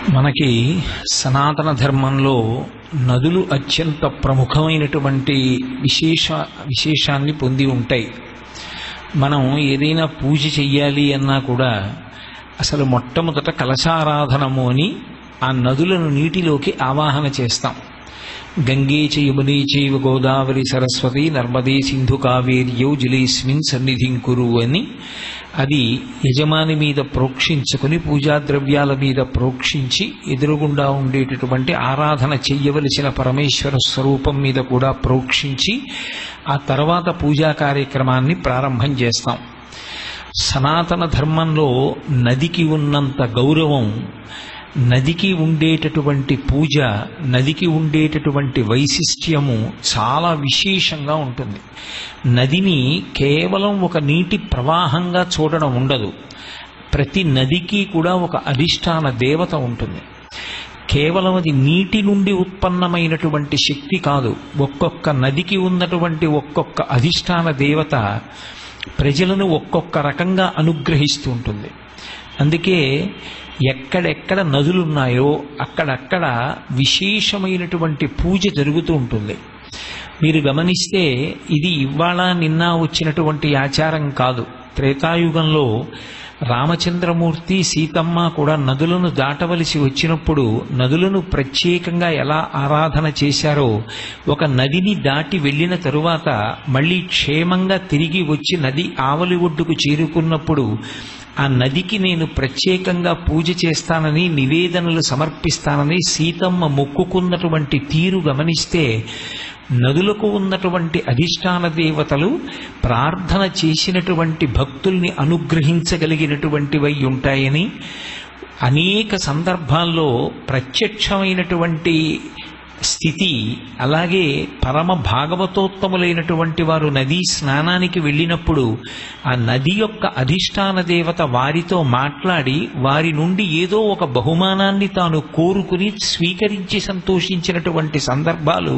మనకి సనాతన ధర్మంలో నదులు అత్యంత ప్రముఖమైనటువంటి విశేష విశేషాన్ని పొంది ఉంటాయి మనం ఏదైనా పూజ చెయ్యాలి అన్నా కూడా అసలు మొట్టమొదట కలశారాధనము అని ఆ నదులను నీటిలోకి ఆవాహన చేస్తాం గంగే చ యమునే చైవ గోదావరి సరస్వతి నర్మదే సింధు కావేర్యౌ జలేస్మిన్ సన్నిధిం కురు అని అది యజమాని మీద ప్రోక్షించుకుని పూజా ద్రవ్యాల మీద ప్రోక్షించి ఎదురుగుండా ఉండేటటువంటి ఆరాధన చెయ్యవలసిన పరమేశ్వర స్వరూపం మీద కూడా ప్రోక్షించి ఆ తర్వాత పూజా కార్యక్రమాన్ని ప్రారంభం చేస్తాం సనాతన ధర్మంలో నదికి ఉన్నంత గౌరవం నదికి ఉండేటటువంటి పూజ నదికి ఉండేటటువంటి వైశిష్ట్యము చాలా విశేషంగా ఉంటుంది నదిని కేవలం ఒక నీటి ప్రవాహంగా చూడడం ఉండదు ప్రతి నదికి కూడా ఒక అధిష్టాన దేవత ఉంటుంది కేవలం అది నీటి నుండి ఉత్పన్నమైనటువంటి శక్తి కాదు ఒక్కొక్క నదికి ఉన్నటువంటి ఒక్కొక్క అధిష్టాన దేవత ప్రజలను ఒక్కొక్క రకంగా అనుగ్రహిస్తూ ఉంటుంది అందుకే ఎక్కడెక్కడ నదులున్నాయో అక్కడక్కడ విశేషమైనటువంటి పూజ జరుగుతూ ఉంటుంది మీరు గమనిస్తే ఇది ఇవాళ నిన్న వచ్చినటువంటి ఆచారం కాదు త్రేతాయుగంలో రామచంద్రమూర్తి సీతమ్మ కూడా నదులను దాటవలసి వచ్చినప్పుడు నదులను ప్రత్యేకంగా ఎలా ఆరాధన చేశారో ఒక నదిని దాటి వెళ్ళిన తరువాత మళ్ళీ క్షేమంగా తిరిగి వచ్చి నది ఆవలి ఒడ్డుకు చేరుకున్నప్పుడు ఆ నదికి నేను ప్రత్యేకంగా పూజ చేస్తానని నివేదనలు సమర్పిస్తానని సీతమ్మ మొక్కుకున్నటువంటి తీరు గమనిస్తే నదులకు ఉన్నటువంటి అధిష్టాన దేవతలు ప్రార్థన చేసినటువంటి భక్తుల్ని అనుగ్రహించగలిగినటువంటివై ఉంటాయని అనేక సందర్భాల్లో ప్రత్యక్షమైనటువంటి స్థితి అలాగే పరమ భాగవతోత్తములైనటువంటి వారు నదీ స్నానానికి వెళ్ళినప్పుడు ఆ నది యొక్క అధిష్టాన దేవత వారితో మాట్లాడి వారి నుండి ఏదో ఒక బహుమానాన్ని తాను కోరుకుని స్వీకరించి సంతోషించినటువంటి సందర్భాలు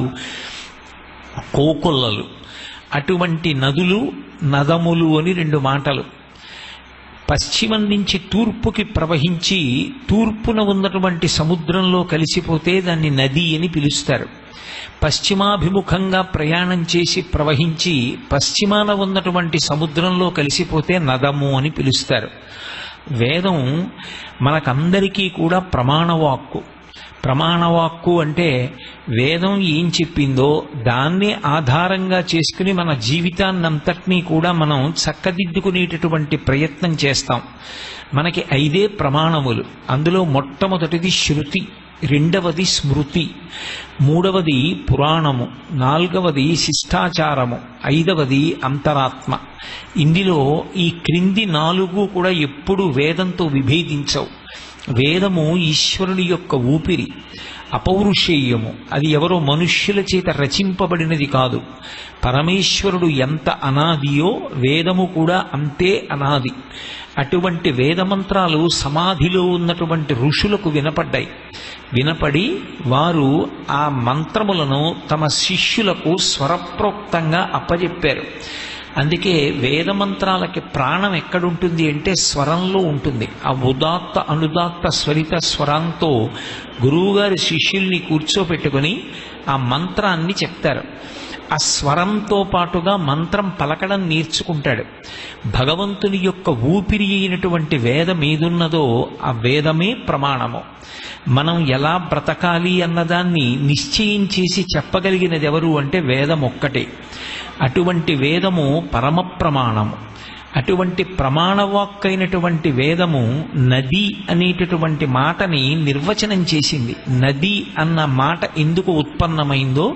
కోకొల్లలు అటువంటి నదులు నదములు అని రెండు మాటలు పశ్చిమం నుంచి తూర్పుకి ప్రవహించి తూర్పున ఉన్నటువంటి సముద్రంలో కలిసిపోతే దాన్ని నది అని పిలుస్తారు పశ్చిమాభిముఖంగా ప్రయాణం చేసి ప్రవహించి పశ్చిమాన ఉన్నటువంటి సముద్రంలో కలిసిపోతే నదము అని పిలుస్తారు వేదం మనకందరికీ కూడా ప్రమాణవాక్కు ప్రమాణవాక్కు అంటే వేదం ఏం చెప్పిందో దాన్ని ఆధారంగా చేసుకుని మన జీవితాన్నంతటినీ కూడా మనం చక్కదిద్దుకునేటటువంటి ప్రయత్నం చేస్తాం మనకి ఐదే ప్రమాణములు అందులో మొట్టమొదటిది శృతి రెండవది స్మృతి మూడవది పురాణము నాలుగవది శిష్టాచారము ఐదవది అంతరాత్మ ఇందులో ఈ క్రింది నాలుగు కూడా ఎప్పుడు వేదంతో విభేదించవు వేదము ఈశ్వరుని యొక్క ఊపిరి అపౌరుషేయము అది ఎవరో మనుష్యుల చేత రచింపబడినది కాదు పరమేశ్వరుడు ఎంత అనాదియో వేదము కూడా అంతే అనాది అటువంటి వేదమంత్రాలు సమాధిలో ఉన్నటువంటి ఋషులకు వినపడ్డాయి వినపడి వారు ఆ మంత్రములను తమ శిష్యులకు స్వరప్రోక్తంగా అప్పజెప్పారు అందుకే వేదమంత్రాలకి ప్రాణం ఎక్కడుంటుంది అంటే స్వరంలో ఉంటుంది ఆ ఉదాత్త అనుదాత్త స్వరిత స్వరంతో గురువుగారి శిష్యుల్ని కూర్చోపెట్టుకుని ఆ మంత్రాన్ని చెప్తారు ఆ స్వరంతో పాటుగా మంత్రం పలకడం నేర్చుకుంటాడు భగవంతుని యొక్క ఊపిరి అయినటువంటి వేదం ఏదున్నదో ఆ వేదమే ప్రమాణము మనం ఎలా బ్రతకాలి అన్నదాన్ని నిశ్చయం చేసి చెప్పగలిగినది ఎవరు అంటే వేదం ఒక్కటే అటువంటి వేదము పరమ ప్రమాణము అటువంటి ప్రమాణవాక్కైనటువంటి వేదము నది అనేటటువంటి మాటని నిర్వచనం చేసింది నది అన్న మాట ఎందుకు ఉత్పన్నమైందో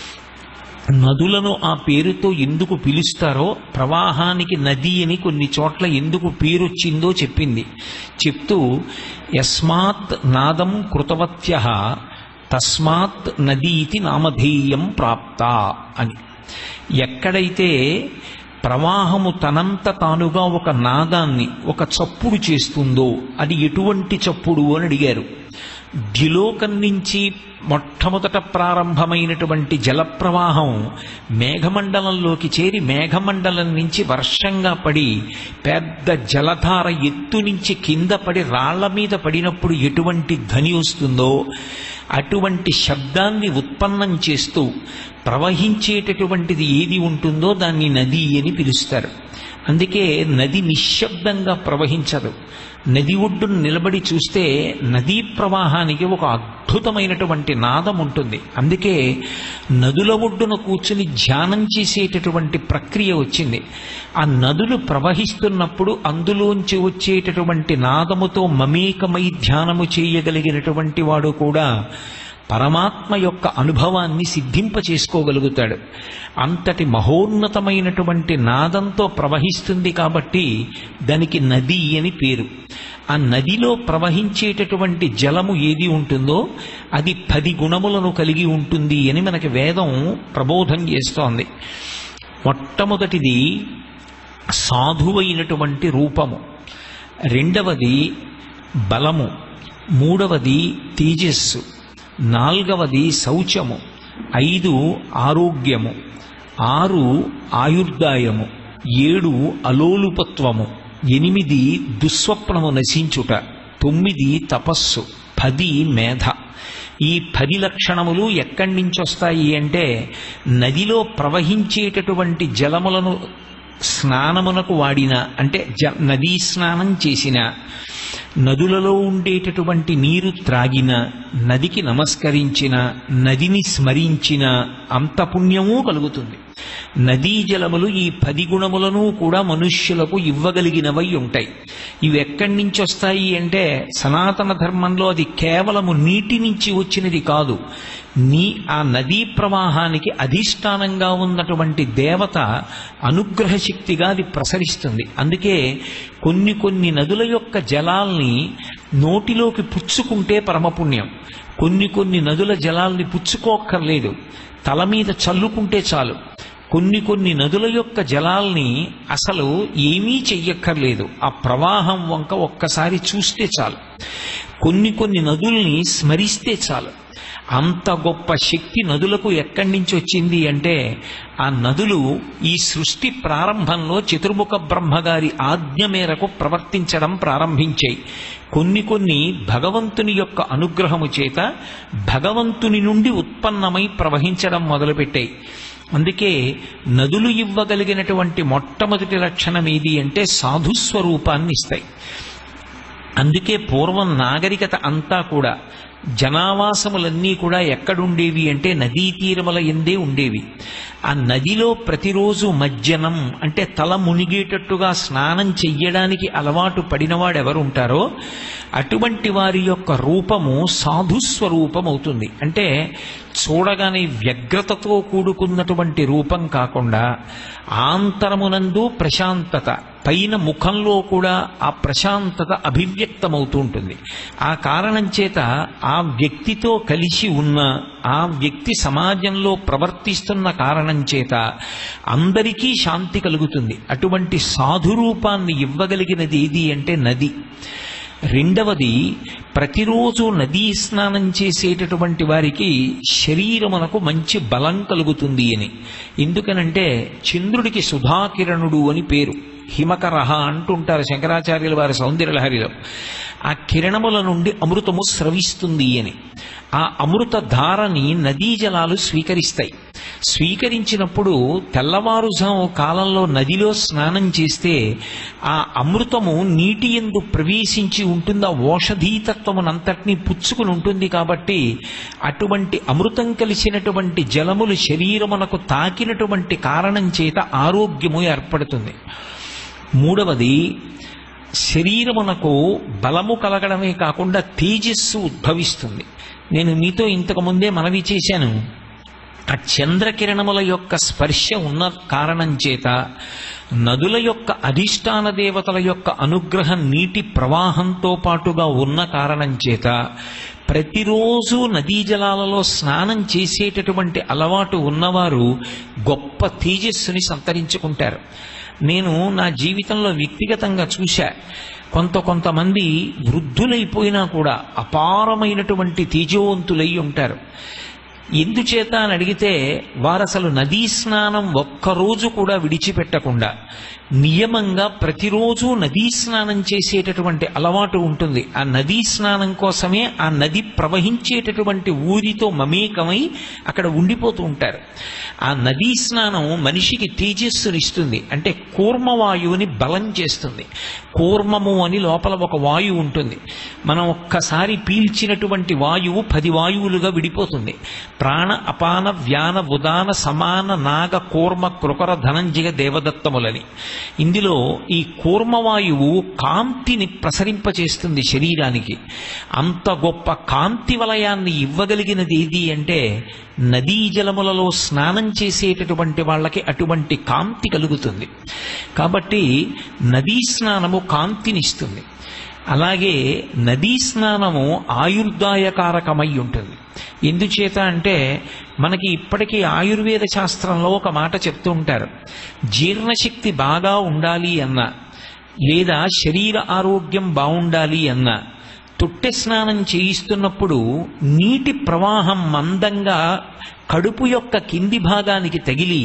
నదులను ఆ పేరుతో ఎందుకు పిలుస్తారో ప్రవాహానికి నది అని కొన్ని చోట్ల ఎందుకు పేరొచ్చిందో చెప్పింది చెప్తూ యస్మాత్ నాదం కృతవత్య తస్మాత్ నదీతి నామధేయం ప్రాప్త అని ఎక్కడైతే ప్రవాహము తనంత తానుగా ఒక నాదాన్ని ఒక చప్పుడు చేస్తుందో అది ఎటువంటి చప్పుడు అని అడిగారు ద్యులోకం నుంచి మొట్టమొదట ప్రారంభమైనటువంటి జలప్రవాహం మేఘమండలంలోకి చేరి మేఘమండలం నుంచి వర్షంగా పడి పెద్ద జలధార ఎత్తు నుంచి కింద పడి రాళ్ల మీద పడినప్పుడు ఎటువంటి ధ్వని వస్తుందో అటువంటి శబ్దాన్ని ఉత్పన్నం చేస్తూ ప్రవహించేటటువంటిది ఏది ఉంటుందో దాన్ని నది అని పిలుస్తారు అందుకే నది నిశ్శబ్దంగా ప్రవహించదు నది ఒడ్డును నిలబడి చూస్తే నదీ ప్రవాహానికి ఒక అద్భుతమైనటువంటి నాదం ఉంటుంది అందుకే నదుల ఒడ్డున కూర్చుని ధ్యానం చేసేటటువంటి ప్రక్రియ వచ్చింది ఆ నదులు ప్రవహిస్తున్నప్పుడు అందులోంచి వచ్చేటటువంటి నాదముతో మమేకమై ధ్యానము చేయగలిగినటువంటి వాడు కూడా పరమాత్మ యొక్క అనుభవాన్ని సిద్ధింప చేసుకోగలుగుతాడు అంతటి మహోన్నతమైనటువంటి నాదంతో ప్రవహిస్తుంది కాబట్టి దానికి నది అని పేరు ఆ నదిలో ప్రవహించేటటువంటి జలము ఏది ఉంటుందో అది పది గుణములను కలిగి ఉంటుంది అని మనకి వేదం ప్రబోధం చేస్తోంది మొట్టమొదటిది సాధువైనటువంటి రూపము రెండవది బలము మూడవది తేజస్సు నాల్గవది శౌచము ఐదు ఆరోగ్యము ఆరు ఆయుర్దాయము ఏడు అలోలుపత్వము ఎనిమిది దుస్వప్నము నశించుట తొమ్మిది తపస్సు పది మేధ ఈ పది లక్షణములు ఎక్కడి నుంచి వస్తాయి అంటే నదిలో ప్రవహించేటటువంటి జలములను స్నానమునకు వాడిన అంటే జ నదీ స్నానం చేసిన నదులలో ఉండేటటువంటి నీరు త్రాగిన నదికి నమస్కరించిన నదిని స్మరించిన అంత పుణ్యము కలుగుతుంది నదీ జలములు ఈ పది గుణములను కూడా మనుష్యులకు ఇవ్వగలిగినవై ఉంటాయి ఇవి ఎక్కడి నుంచి వస్తాయి అంటే సనాతన ధర్మంలో అది కేవలము నీటి నుంచి వచ్చినది కాదు నీ ఆ నదీ ప్రవాహానికి అధిష్టానంగా ఉన్నటువంటి దేవత అనుగ్రహ శక్తిగా అది ప్రసరిస్తుంది అందుకే కొన్ని కొన్ని నదుల యొక్క జలాల్ని నోటిలోకి పుచ్చుకుంటే పరమపుణ్యం కొన్ని కొన్ని నదుల జలాల్ని పుచ్చుకోక్కర్లేదు తల మీద చల్లుకుంటే చాలు కొన్ని కొన్ని నదుల యొక్క జలాల్ని అసలు ఏమీ చెయ్యక్కర్లేదు ఆ ప్రవాహం వంక ఒక్కసారి చూస్తే చాలు కొన్ని కొన్ని నదుల్ని స్మరిస్తే చాలు అంత గొప్ప శక్తి నదులకు ఎక్కడి నుంచి వచ్చింది అంటే ఆ నదులు ఈ సృష్టి ప్రారంభంలో చతుర్ముఖ బ్రహ్మగారి ఆజ్ఞ మేరకు ప్రవర్తించడం ప్రారంభించాయి కొన్ని కొన్ని భగవంతుని యొక్క అనుగ్రహము చేత భగవంతుని నుండి ఉత్పన్నమై ప్రవహించడం మొదలుపెట్టాయి అందుకే నదులు ఇవ్వగలిగినటువంటి మొట్టమొదటి లక్షణం ఏది అంటే సాధుస్వరూపాన్ని ఇస్తాయి అందుకే పూర్వం నాగరికత అంతా కూడా జనావాసములన్నీ కూడా ఎక్కడుండేవి అంటే నదీ తీరముల ఎందే ఉండేవి ఆ నదిలో ప్రతిరోజు మజ్జనం అంటే తల మునిగేటట్టుగా స్నానం చెయ్యడానికి అలవాటు పడినవాడు ఎవరుంటారో అటువంటి వారి యొక్క రూపము సాధుస్వరూపం అవుతుంది అంటే చూడగానే వ్యగ్రతతో కూడుకున్నటువంటి రూపం కాకుండా ఆంతరమునందు ప్రశాంతత పైన ముఖంలో కూడా ఆ ప్రశాంతత అభివ్యక్తమవుతూ ఉంటుంది ఆ కారణం చేత ఆ వ్యక్తితో కలిసి ఉన్న ఆ వ్యక్తి సమాజంలో ప్రవర్తిస్తున్న కారణం చేత అందరికీ శాంతి కలుగుతుంది అటువంటి సాధురూపాన్ని ఇవ్వగలిగినది ఏది అంటే నది రెండవది ప్రతిరోజు నదీ స్నానం చేసేటటువంటి వారికి శరీరమునకు మంచి బలం కలుగుతుంది అని ఎందుకనంటే చంద్రుడికి సుధాకిరణుడు అని పేరు హిమకరహ అంటుంటారు శంకరాచార్యుల వారి సౌందర్యలహరిలో ఆ కిరణముల నుండి అమృతము స్రవిస్తుంది అని ఆ అమృత ధారని నదీ జలాలు స్వీకరిస్తాయి స్వీకరించినప్పుడు తెల్లవారుజాము కాలంలో నదిలో స్నానం చేస్తే ఆ అమృతము నీటి ఎందు ప్రవేశించి ఉంటుంది ఆ ఓషధీతత్వమునంతటినీ పుచ్చుకుని ఉంటుంది కాబట్టి అటువంటి అమృతం కలిసినటువంటి జలములు శరీరమునకు తాకినటువంటి కారణం చేత ఆరోగ్యము ఏర్పడుతుంది మూడవది శరీరమునకు బలము కలగడమే కాకుండా తేజస్సు ఉద్భవిస్తుంది నేను మీతో ఇంతకు ముందే మనవి చేశాను ఆ చంద్రకిరణముల యొక్క స్పర్శ ఉన్న కారణం చేత నదుల యొక్క అధిష్టాన దేవతల యొక్క అనుగ్రహం నీటి ప్రవాహంతో పాటుగా ఉన్న కారణం చేత ప్రతిరోజు నదీ జలాలలో స్నానం చేసేటటువంటి అలవాటు ఉన్నవారు గొప్ప తేజస్సుని సంతరించుకుంటారు నేను నా జీవితంలో వ్యక్తిగతంగా చూశా కొంత కొంతమంది వృద్ధులైపోయినా కూడా అపారమైనటువంటి తేజోవంతులై ఉంటారు ఎందుచేత అని అడిగితే వారు అసలు నదీ స్నానం ఒక్కరోజు కూడా విడిచిపెట్టకుండా నియమంగా ప్రతిరోజు నదీ స్నానం చేసేటటువంటి అలవాటు ఉంటుంది ఆ నదీ స్నానం కోసమే ఆ నది ప్రవహించేటటువంటి ఊరితో మమేకమై అక్కడ ఉండిపోతూ ఉంటారు ఆ నదీ స్నానం మనిషికి తేజస్సునిస్తుంది అంటే కూర్మవాయువుని బలం చేస్తుంది కూర్మము అని లోపల ఒక వాయువు ఉంటుంది మనం ఒక్కసారి పీల్చినటువంటి వాయువు పది వాయువులుగా విడిపోతుంది ప్రాణ అపాన వ్యాన ఉదాన సమాన నాగ కూర్మ కృకర ధనంజయ దేవదత్తములని ఇందులో ఈ కూర్మవాయువు కాంతిని ప్రసరింపచేస్తుంది శరీరానికి అంత గొప్ప కాంతి వలయాన్ని ఇవ్వగలిగినది ఏది అంటే నదీ జలములలో స్నానం చేసేటటువంటి వాళ్ళకి అటువంటి కాంతి కలుగుతుంది కాబట్టి నదీ స్నానము కాంతినిస్తుంది అలాగే నదీ స్నానము ఆయుర్దాయకారకమై ఉంటుంది ఎందుచేత అంటే మనకి ఇప్పటికీ ఆయుర్వేద శాస్త్రంలో ఒక మాట చెప్తూ ఉంటారు జీర్ణశక్తి బాగా ఉండాలి అన్న లేదా శరీర ఆరోగ్యం బాగుండాలి అన్న తొట్టె స్నానం చేయిస్తున్నప్పుడు నీటి ప్రవాహం మందంగా కడుపు యొక్క కింది భాగానికి తగిలి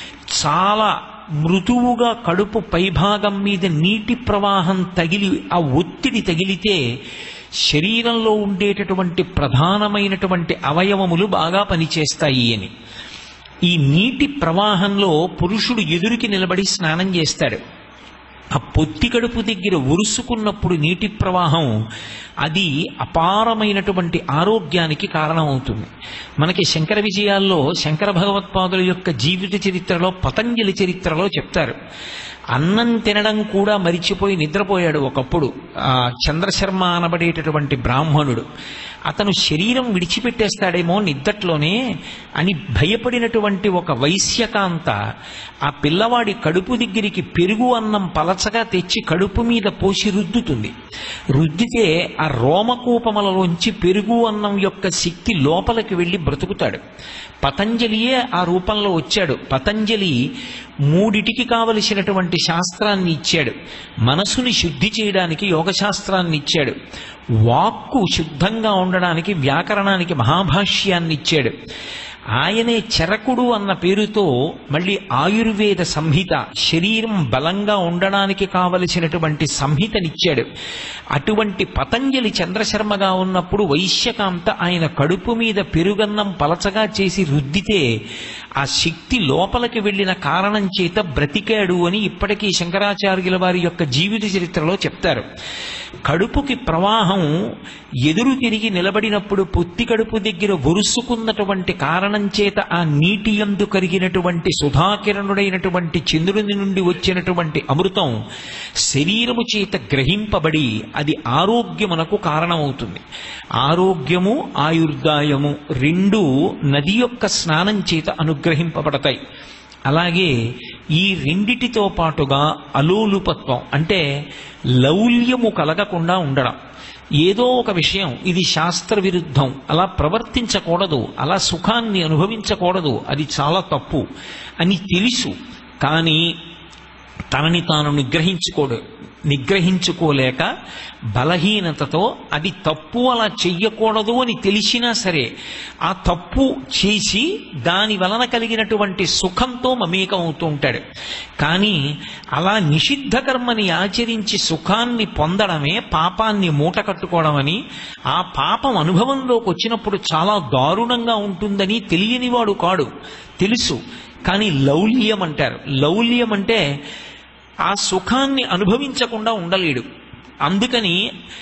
చాలా మృదువుగా కడుపు పైభాగం మీద నీటి ప్రవాహం తగిలి ఆ ఒత్తిడి తగిలితే శరీరంలో ఉండేటటువంటి ప్రధానమైనటువంటి అవయవములు బాగా పనిచేస్తాయి అని ఈ నీటి ప్రవాహంలో పురుషుడు ఎదురుకి నిలబడి స్నానం చేస్తాడు ఆ పొత్తి కడుపు దగ్గర ఉరుసుకున్నప్పుడు నీటి ప్రవాహం అది అపారమైనటువంటి ఆరోగ్యానికి కారణమవుతుంది మనకి శంకర విజయాల్లో శంకర భగవత్పాదుల యొక్క జీవిత చరిత్రలో పతంజలి చరిత్రలో చెప్తారు అన్నం తినడం కూడా మరిచిపోయి నిద్రపోయాడు ఒకప్పుడు ఆ చంద్రశర్మ అనబడేటటువంటి బ్రాహ్మణుడు అతను శరీరం విడిచిపెట్టేస్తాడేమో నిద్దట్లోనే అని భయపడినటువంటి ఒక వైశ్యకాంత ఆ పిల్లవాడి కడుపు దగ్గరికి పెరుగు అన్నం పలచగా తెచ్చి కడుపు మీద పోసి రుద్దుతుంది రుద్దితే ఆ రోమకూపములలోంచి పెరుగు అన్నం యొక్క శక్తి లోపలికి వెళ్ళి బ్రతుకుతాడు పతంజలియే ఆ రూపంలో వచ్చాడు పతంజలి మూడిటికి కావలసినటువంటి శాస్త్రాన్ని ఇచ్చాడు మనసుని శుద్ధి చేయడానికి యోగ శాస్త్రాన్ని ఇచ్చాడు వాక్కు శుద్ధంగా ఉండడానికి వ్యాకరణానికి మహాభాష్యాన్ని ఇచ్చాడు ఆయనే చరకుడు అన్న పేరుతో మళ్ళీ ఆయుర్వేద సంహిత శరీరం బలంగా ఉండడానికి కావలసినటువంటి సంహితనిచ్చాడు అటువంటి పతంజలి చంద్రశర్మగా ఉన్నప్పుడు వైశ్యకాంత ఆయన కడుపు మీద పెరుగన్నం పలచగా చేసి రుద్దితే ఆ శక్తి లోపలికి వెళ్ళిన కారణం చేత బ్రతికాడు అని ఇప్పటికీ శంకరాచార్యుల వారి యొక్క జీవిత చరిత్రలో చెప్తారు కడుపుకి ప్రవాహం ఎదురు తిరిగి నిలబడినప్పుడు పొత్తి కడుపు దగ్గర ఒరుసుకున్నటువంటి కారణం చేత ఆ నీటి యందు కరిగినటువంటి సుధాకిరణుడైనటువంటి చంద్రుని నుండి వచ్చినటువంటి అమృతం శరీరము చేత గ్రహింపబడి అది ఆరోగ్యమునకు కారణమవుతుంది ఆరోగ్యము ఆయుర్దాయము రెండు నది యొక్క స్నానం చేత అనుగ్రహింపబడతాయి అలాగే ఈ రెండిటితో పాటుగా అలోలుపత్వం అంటే లౌల్యము కలగకుండా ఉండడం ఏదో ఒక విషయం ఇది శాస్త్ర విరుద్ధం అలా ప్రవర్తించకూడదు అలా సుఖాన్ని అనుభవించకూడదు అది చాలా తప్పు అని తెలుసు కానీ తనని తాను నిగ్రహించుకోడు నిగ్రహించుకోలేక బలహీనతతో అది తప్పు అలా చెయ్యకూడదు అని తెలిసినా సరే ఆ తప్పు చేసి దాని వలన కలిగినటువంటి సుఖంతో మమేకం అవుతూ ఉంటాడు కానీ అలా నిషిద్ధ కర్మని ఆచరించి సుఖాన్ని పొందడమే పాపాన్ని మూట కట్టుకోవడమని ఆ పాపం అనుభవంలోకి వచ్చినప్పుడు చాలా దారుణంగా ఉంటుందని తెలియనివాడు కాడు తెలుసు కానీ లౌల్యం అంటారు లౌల్యం అంటే ఆ సుఖాన్ని అనుభవించకుండా ఉండలేడు అందుకని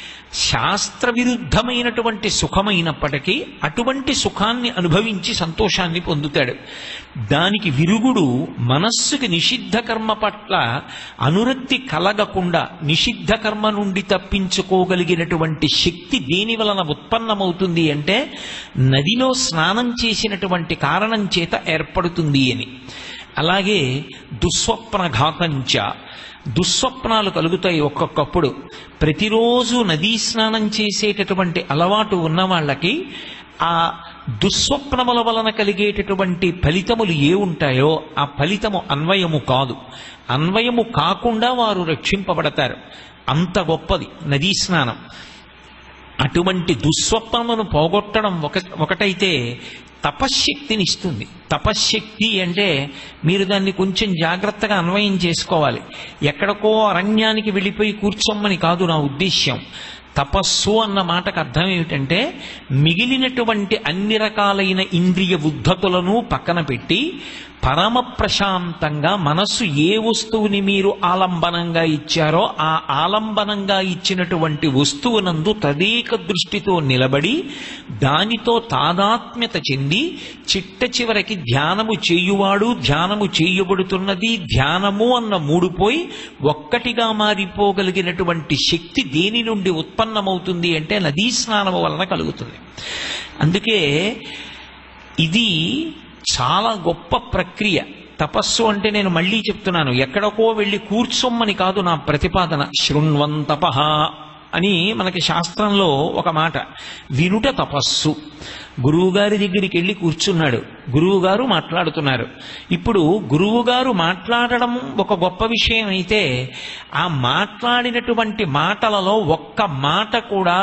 శాస్త్ర విరుద్ధమైనటువంటి సుఖమైనప్పటికీ అటువంటి సుఖాన్ని అనుభవించి సంతోషాన్ని పొందుతాడు దానికి విరుగుడు మనస్సుకి నిషిద్ధ కర్మ పట్ల అనురక్తి కలగకుండా నిషిద్ధ కర్మ నుండి తప్పించుకోగలిగినటువంటి శక్తి దేని వలన ఉత్పన్నమవుతుంది అంటే నదిలో స్నానం చేసినటువంటి కారణం చేత ఏర్పడుతుంది అని అలాగే దుస్వప్నఘాతంచ దుస్వప్నాలు కలుగుతాయి ఒక్కొక్కప్పుడు ప్రతిరోజు నదీ స్నానం చేసేటటువంటి అలవాటు ఉన్న వాళ్ళకి ఆ దుస్వప్నముల వలన కలిగేటటువంటి ఫలితములు ఏ ఉంటాయో ఆ ఫలితము అన్వయము కాదు అన్వయము కాకుండా వారు రక్షింపబడతారు అంత గొప్పది నదీ స్నానం అటువంటి దుస్వప్నమును పోగొట్టడం ఒక ఒకటైతే తపశ్శక్తిని ఇస్తుంది తపశ్శక్తి అంటే మీరు దాన్ని కొంచెం జాగ్రత్తగా అన్వయం చేసుకోవాలి ఎక్కడికో అరణ్యానికి వెళ్ళిపోయి కూర్చోమ్మని కాదు నా ఉద్దేశ్యం తపస్సు అన్న మాటకు అర్థం ఏమిటంటే మిగిలినటువంటి అన్ని రకాలైన ఇంద్రియ ఉద్ధతులను పక్కన పెట్టి పరమ ప్రశాంతంగా మనస్సు ఏ వస్తువుని మీరు ఆలంబనంగా ఇచ్చారో ఆ ఆలంబనంగా ఇచ్చినటువంటి వస్తువునందు తదేక దృష్టితో నిలబడి దానితో తాదాత్మ్యత చెంది చిట్ట చివరికి ధ్యానము చేయువాడు ధ్యానము చేయబడుతున్నది ధ్యానము అన్న మూడుపోయి ఒక్కటిగా మారిపోగలిగినటువంటి శక్తి దేని నుండి ఉత్పన్నమవుతుంది అంటే నదీ స్నానము వలన కలుగుతుంది అందుకే ఇది చాలా గొప్ప ప్రక్రియ తపస్సు అంటే నేను మళ్ళీ చెప్తున్నాను ఎక్కడికో వెళ్ళి కూర్చోమ్మని కాదు నా ప్రతిపాదన శృణ్వం తపహ అని మనకి శాస్త్రంలో ఒక మాట వినుట తపస్సు గురువుగారి దగ్గరికి వెళ్ళి కూర్చున్నాడు గురువుగారు మాట్లాడుతున్నారు ఇప్పుడు గురువుగారు మాట్లాడడం ఒక గొప్ప విషయం అయితే ఆ మాట్లాడినటువంటి మాటలలో ఒక్క మాట కూడా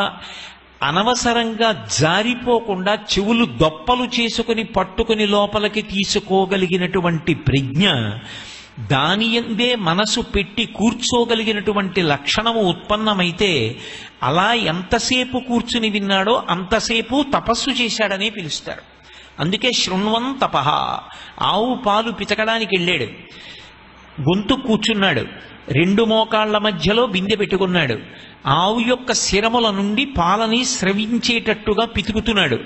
అనవసరంగా జారిపోకుండా చెవులు దొప్పలు చేసుకుని పట్టుకుని లోపలికి తీసుకోగలిగినటువంటి ప్రజ్ఞ దాని ఎందే మనసు పెట్టి కూర్చోగలిగినటువంటి లక్షణము ఉత్పన్నమైతే అలా ఎంతసేపు కూర్చుని విన్నాడో అంతసేపు తపస్సు చేశాడని పిలుస్తారు అందుకే శృణ్వం తపహ ఆవు పాలు పితకడానికి వెళ్ళాడు గొంతు కూర్చున్నాడు రెండు మోకాళ్ల మధ్యలో బిందె పెట్టుకున్నాడు ఆవు యొక్క శిరముల నుండి పాలని స్రవించేటట్టుగా పితుకుతున్నాడు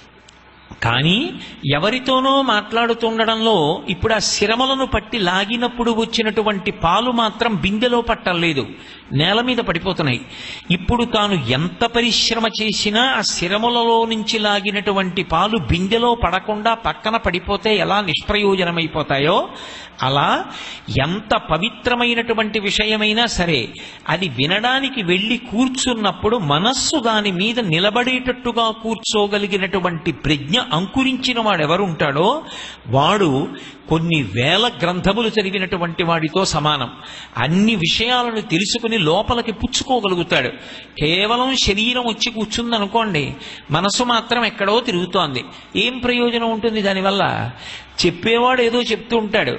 కానీ ఎవరితోనో మాట్లాడుతుండడంలో ఇప్పుడు ఆ శిరములను పట్టి లాగినప్పుడు వచ్చినటువంటి పాలు మాత్రం బిందెలో పట్టలేదు నేల మీద పడిపోతున్నాయి ఇప్పుడు తాను ఎంత పరిశ్రమ చేసినా ఆ శిరములలో నుంచి లాగినటువంటి పాలు బిందెలో పడకుండా పక్కన పడిపోతే ఎలా నిష్ప్రయోజనమైపోతాయో అలా ఎంత పవిత్రమైనటువంటి విషయమైనా సరే అది వినడానికి వెళ్ళి కూర్చున్నప్పుడు మనస్సు దాని మీద నిలబడేటట్టుగా కూర్చోగలిగినటువంటి ప్రజ్ఞ అంకురించిన వాడు ఎవరుంటాడో వాడు కొన్ని వేల గ్రంథములు చదివినటువంటి వాడితో సమానం అన్ని విషయాలను తెలుసుకుని లోపలికి పుచ్చుకోగలుగుతాడు కేవలం శరీరం వచ్చి కూర్చుందనుకోండి మనసు మాత్రం ఎక్కడో తిరుగుతోంది ఏం ప్రయోజనం ఉంటుంది దానివల్ల చెప్పేవాడు ఏదో చెప్తూ ఉంటాడు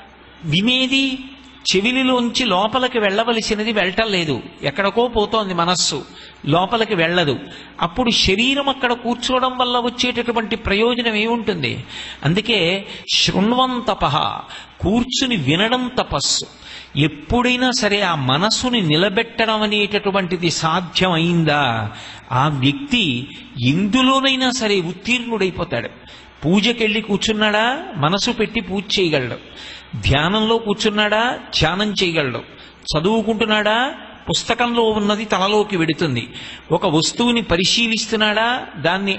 వినేది చెవిలిలోంచి లోపలికి వెళ్ళవలసినది వెళ్ళటం లేదు ఎక్కడికో పోతోంది మనస్సు లోపలికి వెళ్ళదు అప్పుడు శరీరం అక్కడ కూర్చోవడం వల్ల వచ్చేటటువంటి ప్రయోజనం ఏముంటుంది అందుకే శృణ్వం తపహ కూర్చుని వినడం తపస్సు ఎప్పుడైనా సరే ఆ మనస్సుని నిలబెట్టడం అనేటటువంటిది సాధ్యమైందా ఆ వ్యక్తి ఎందులోనైనా సరే ఉత్తీర్ణుడైపోతాడు పూజకెళ్ళి కూర్చున్నాడా మనసు పెట్టి పూజ చేయగలడు ధ్యానంలో కూర్చున్నాడా ధ్యానం చేయగలడు చదువుకుంటున్నాడా పుస్తకంలో ఉన్నది తనలోకి వెడుతుంది ఒక వస్తువుని పరిశీలిస్తున్నాడా దాన్ని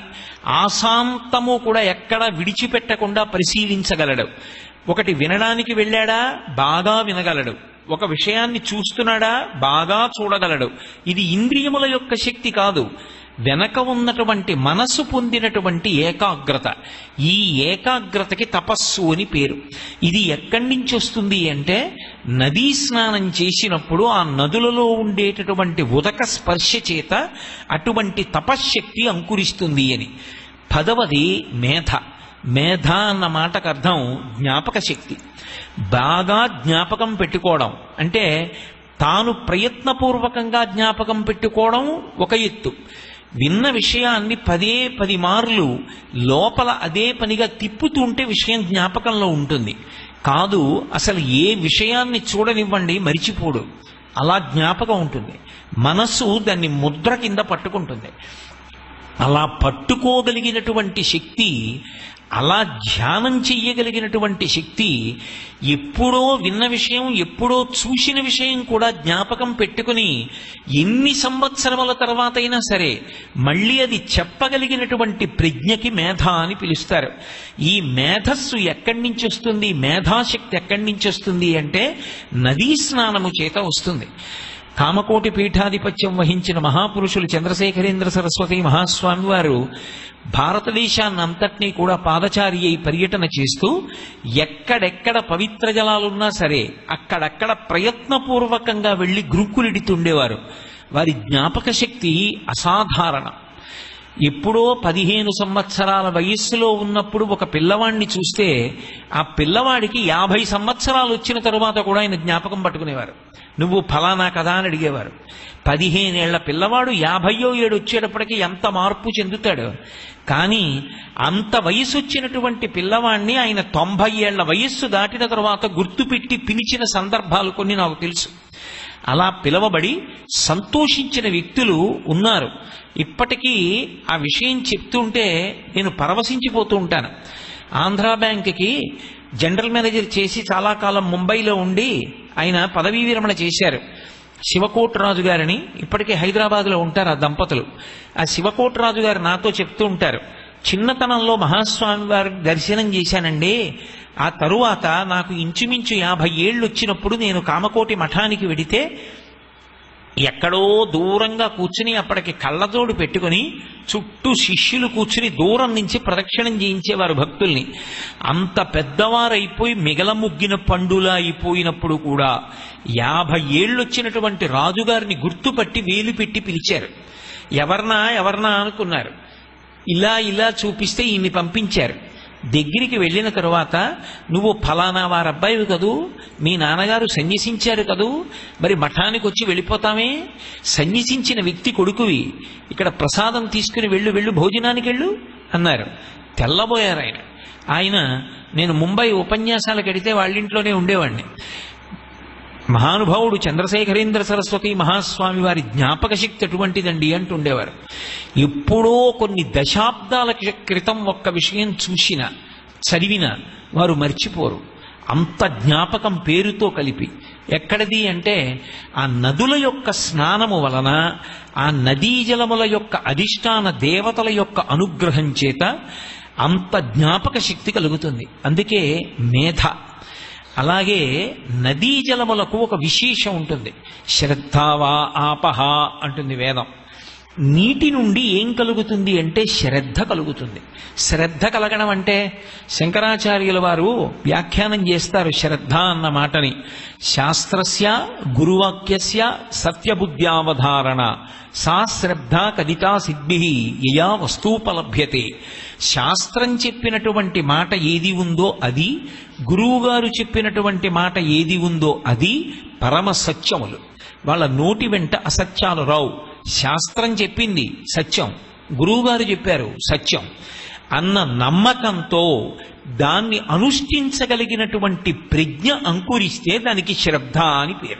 ఆశాంతము కూడా ఎక్కడా విడిచిపెట్టకుండా పరిశీలించగలడు ఒకటి వినడానికి వెళ్ళాడా బాగా వినగలడు ఒక విషయాన్ని చూస్తున్నాడా బాగా చూడగలడు ఇది ఇంద్రియముల యొక్క శక్తి కాదు వెనక ఉన్నటువంటి మనసు పొందినటువంటి ఏకాగ్రత ఈ ఏకాగ్రతకి తపస్సు అని పేరు ఇది ఎక్కడి నుంచి వస్తుంది అంటే నదీ స్నానం చేసినప్పుడు ఆ నదులలో ఉండేటటువంటి ఉదక స్పర్శ చేత అటువంటి తపశ్శక్తి అంకురిస్తుంది అని పదవది మేధ మేధ అన్న మాటకు అర్థం జ్ఞాపక శక్తి బాగా జ్ఞాపకం పెట్టుకోవడం అంటే తాను ప్రయత్నపూర్వకంగా జ్ఞాపకం పెట్టుకోవడం ఒక ఎత్తు విన్న విషయాన్ని పదే పది మార్లు లోపల అదే పనిగా తిప్పుతుంటే విషయం జ్ఞాపకంలో ఉంటుంది కాదు అసలు ఏ విషయాన్ని చూడనివ్వండి మరిచిపోడు అలా జ్ఞాపకం ఉంటుంది మనస్సు దాన్ని ముద్ర కింద పట్టుకుంటుంది అలా పట్టుకోగలిగినటువంటి శక్తి అలా ధ్యానం చెయ్యగలిగినటువంటి శక్తి ఎప్పుడో విన్న విషయం ఎప్పుడో చూసిన విషయం కూడా జ్ఞాపకం పెట్టుకుని ఎన్ని సంవత్సరముల తర్వాత అయినా సరే మళ్ళీ అది చెప్పగలిగినటువంటి ప్రజ్ఞకి మేధ అని పిలుస్తారు ఈ మేధస్సు ఎక్కడి నుంచి వస్తుంది మేధాశక్తి ఎక్కడి నుంచి వస్తుంది అంటే నదీ స్నానము చేత వస్తుంది కామకోటి పీఠాధిపత్యం వహించిన మహాపురుషులు చంద్రశేఖరేంద్ర సరస్వతి మహాస్వామి వారు భారతదేశాన్ని అంతటినీ కూడా పాదచారి అయి పర్యటన చేస్తూ ఎక్కడెక్కడ పవిత్ర జలాలున్నా సరే అక్కడక్కడ ప్రయత్నపూర్వకంగా వెళ్లి గురుకులిడితుండేవారు వారి జ్ఞాపక శక్తి అసాధారణం ఎప్పుడో పదిహేను సంవత్సరాల వయస్సులో ఉన్నప్పుడు ఒక పిల్లవాడిని చూస్తే ఆ పిల్లవాడికి యాభై సంవత్సరాలు వచ్చిన తరువాత కూడా ఆయన జ్ఞాపకం పట్టుకునేవారు నువ్వు ఫలానా కదా అని అడిగేవారు పదిహేనేళ్ల పిల్లవాడు యాభయో ఏడు వచ్చేటప్పటికి ఎంత మార్పు చెందుతాడు కానీ అంత వయసు వచ్చినటువంటి పిల్లవాడిని ఆయన తొంభై ఏళ్ల వయస్సు దాటిన తరువాత గుర్తుపెట్టి పిలిచిన సందర్భాలు కొన్ని నాకు తెలుసు అలా పిలవబడి సంతోషించిన వ్యక్తులు ఉన్నారు ఇప్పటికీ ఆ విషయం చెప్తుంటే నేను పరవశించిపోతూ ఉంటాను ఆంధ్రా బ్యాంక్కి జనరల్ మేనేజర్ చేసి చాలా కాలం ముంబైలో ఉండి ఆయన పదవీ విరమణ చేశారు శివకోటరాజు గారిని ఇప్పటికే హైదరాబాద్లో ఉంటారు ఆ దంపతులు ఆ శివకోటరాజు గారు నాతో చెప్తూ ఉంటారు చిన్నతనంలో మహాస్వామి వారి దర్శనం చేశానండి ఆ తరువాత నాకు ఇంచుమించు యాభై ఏళ్ళు వచ్చినప్పుడు నేను కామకోటి మఠానికి వెడితే ఎక్కడో దూరంగా కూర్చుని అప్పటికి కళ్ళజోడు పెట్టుకుని చుట్టూ శిష్యులు కూర్చుని దూరం నుంచి ప్రదక్షిణం చేయించేవారు భక్తుల్ని అంత పెద్దవారైపోయి మిగల ముగ్గిన పండులా అయిపోయినప్పుడు కూడా యాభై ఏళ్ళొచ్చినటువంటి రాజుగారిని గుర్తుపట్టి వేలు పెట్టి పిలిచారు ఎవర్నా ఎవర్నా అనుకున్నారు ఇలా ఇలా చూపిస్తే ఈయన్ని పంపించారు దగ్గరికి వెళ్ళిన తరువాత నువ్వు ఫలానా వారి అబ్బాయివి కదూ మీ నాన్నగారు సన్యసించారు కదూ మరి మఠానికి వచ్చి వెళ్ళిపోతామే సన్యసించిన వ్యక్తి కొడుకువి ఇక్కడ ప్రసాదం తీసుకుని వెళ్ళు వెళ్ళు భోజనానికి వెళ్ళు అన్నారు తెల్లబోయారు ఆయన ఆయన నేను ముంబై ఉపన్యాసాలకు వెడితే వాళ్ళింట్లోనే ఉండేవాడిని మహానుభావుడు చంద్రశేఖరేంద్ర సరస్వతి మహాస్వామి వారి జ్ఞాపక శక్తి అటువంటిదండి అంటుండేవారు ఎప్పుడో కొన్ని దశాబ్దాల క్రితం ఒక్క విషయం చూసిన చదివిన వారు మర్చిపోరు అంత జ్ఞాపకం పేరుతో కలిపి ఎక్కడిది అంటే ఆ నదుల యొక్క స్నానము వలన ఆ నదీ జలముల యొక్క అధిష్టాన దేవతల యొక్క అనుగ్రహం చేత అంత జ్ఞాపక శక్తి కలుగుతుంది అందుకే మేధ అలాగే నదీ జలములకు ఒక విశేషం ఉంటుంది శ్రద్ధావా ఆపహ అంటుంది వేదం నీటి నుండి ఏం కలుగుతుంది అంటే శ్రద్ధ కలుగుతుంది శ్రద్ధ కలగడం అంటే శంకరాచార్యుల వారు వ్యాఖ్యానం చేస్తారు శ్రద్ధ అన్న మాటని శాస్త్రస్య గురువాక్యస్య సత్యబుద్ధ్యావధారణ సా శ్రద్ధ కదితా సిద్ధి యయా వస్తూపలభ్యతే శాస్త్రం చెప్పినటువంటి మాట ఏది ఉందో అది గురువుగారు చెప్పినటువంటి మాట ఏది ఉందో అది పరమ సత్యములు వాళ్ళ నోటి వెంట అసత్యాలు రావు శాస్త్రం చెప్పింది సత్యం గురువుగారు చెప్పారు సత్యం అన్న నమ్మకంతో దాన్ని అనుష్ఠించగలిగినటువంటి ప్రజ్ఞ అంకురిస్తే దానికి శ్రద్ధ అని పేరు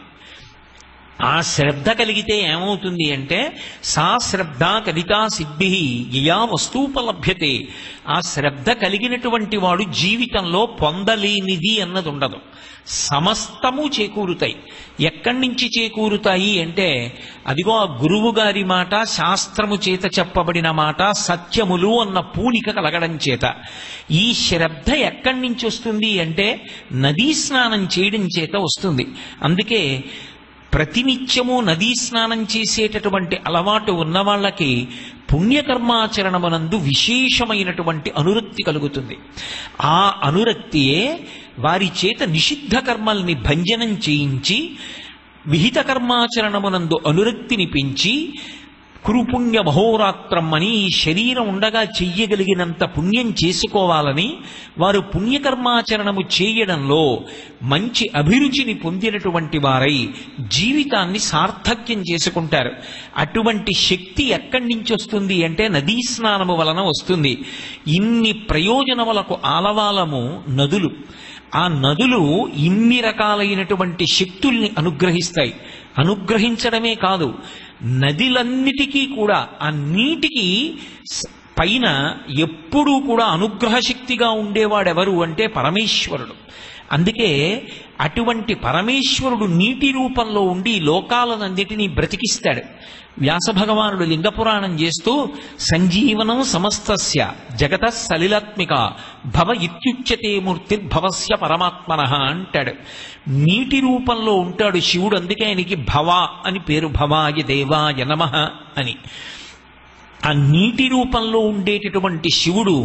ఆ శ్రద్ధ కలిగితే ఏమవుతుంది అంటే సా శ్రద్ధ కలితా సిద్ధి యయా వస్తూపలభ్యతే ఆ శ్రద్ధ కలిగినటువంటి వాడు జీవితంలో పొందలేనిది అన్నది ఉండదు సమస్తము చేకూరుతాయి ఎక్కడి నుంచి చేకూరుతాయి అంటే అదిగో ఆ గురువు గారి మాట శాస్త్రము చేత చెప్పబడిన మాట సత్యములు అన్న పూనిక కలగడం చేత ఈ శ్రద్ధ ఎక్కడి నుంచి వస్తుంది అంటే నదీ స్నానం చేయడం చేత వస్తుంది అందుకే ప్రతినిత్యము నదీ స్నానం చేసేటటువంటి అలవాటు ఉన్న వాళ్ళకి పుణ్యకర్మాచరణమునందు విశేషమైనటువంటి అనురక్తి కలుగుతుంది ఆ అనురక్తియే వారి చేత నిషిద్ధ కర్మల్ని భంజనం చేయించి విహిత కర్మాచరణమునందు అనురక్తిని పెంచి కురుపుణ్య మహోరాత్రం అని ఈ శరీరం ఉండగా చెయ్యగలిగినంత పుణ్యం చేసుకోవాలని వారు పుణ్యకర్మాచరణము చేయడంలో మంచి అభిరుచిని పొందినటువంటి వారై జీవితాన్ని సార్థక్యం చేసుకుంటారు అటువంటి శక్తి ఎక్కడి నుంచి వస్తుంది అంటే నదీ స్నానము వలన వస్తుంది ఇన్ని ప్రయోజనములకు ఆలవాలము నదులు ఆ నదులు ఇన్ని రకాలైనటువంటి శక్తుల్ని అనుగ్రహిస్తాయి అనుగ్రహించడమే కాదు నదిలన్నిటికీ కూడా ఆ నీటికి స- పైన ఎప్పుడూ కూడా అనుగ్రహ శక్తిగా ఉండేవాడెవరు అంటే పరమేశ్వరుడు అందుకే అటువంటి పరమేశ్వరుడు నీటి రూపంలో ఉండి లోకాలనన్నిటినీ బ్రతికిస్తాడు వ్యాస భగవానుడు లింగ పురాణం చేస్తూ సంజీవనం సమస్తస్య జగత సలిలాత్మిక భవ ఇత్యుచ్యతే మూర్తిర్భవస్య పరమాత్మన అంటాడు నీటి రూపంలో ఉంటాడు శివుడు అందుకే ఆయనకి భవ అని పేరు భవాయ దేవాయ నమ అని ఆ నీటి రూపంలో ఉండేటటువంటి శివుడు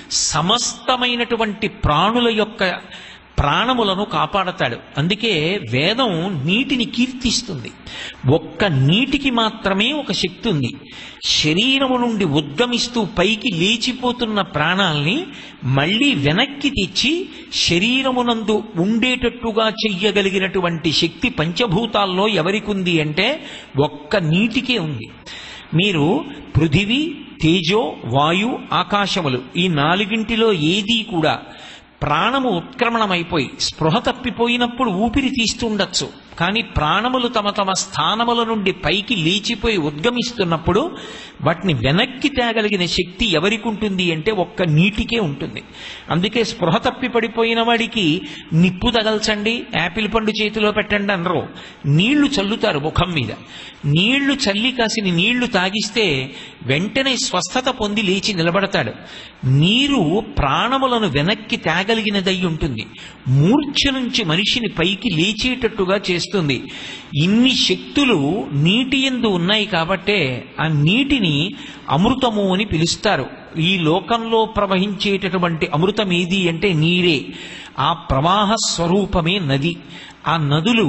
సమస్తమైనటువంటి ప్రాణుల యొక్క ప్రాణములను కాపాడతాడు అందుకే వేదం నీటిని కీర్తిస్తుంది ఒక్క నీటికి మాత్రమే ఒక శక్తి ఉంది శరీరము నుండి ఉద్గమిస్తూ పైకి లేచిపోతున్న ప్రాణాల్ని మళ్ళీ వెనక్కి తెచ్చి శరీరమునందు ఉండేటట్టుగా చెయ్యగలిగినటువంటి శక్తి పంచభూతాల్లో ఎవరికుంది అంటే ఒక్క నీటికే ఉంది మీరు పృథివీ తేజో వాయు ఆకాశములు ఈ నాలుగింటిలో ఏదీ కూడా ప్రాణము ఉత్క్రమణమైపోయి స్పృహ తప్పిపోయినప్పుడు ఊపిరి తీస్తుండొచ్చు కానీ ప్రాణములు తమ తమ స్థానముల నుండి పైకి లేచిపోయి ఉద్గమిస్తున్నప్పుడు వాటిని వెనక్కి తేగలిగిన శక్తి ఎవరికి ఉంటుంది అంటే ఒక్క నీటికే ఉంటుంది అందుకే స్పృహ తప్పి పడిపోయిన వాడికి నిప్పు తగల్చండి యాపిల్ పండు చేతిలో పెట్టండి అనరు నీళ్లు చల్లుతారు ముఖం మీద నీళ్లు చల్లి కాసిన నీళ్లు తాగిస్తే వెంటనే స్వస్థత పొంది లేచి నిలబడతాడు నీరు ప్రాణములను వెనక్కి తేగలిగినదై ఉంటుంది మూర్ఛ నుంచి మనిషిని పైకి లేచేటట్టుగా చేస్తుంది ఇన్ని శక్తులు నీటి ఎందు ఉన్నాయి కాబట్టే ఆ నీటిని అమృతము అని పిలుస్తారు ఈ లోకంలో ప్రవహించేటటువంటి అమృతం ఏది అంటే నీరే ఆ ప్రవాహ స్వరూపమే నది ఆ నదులు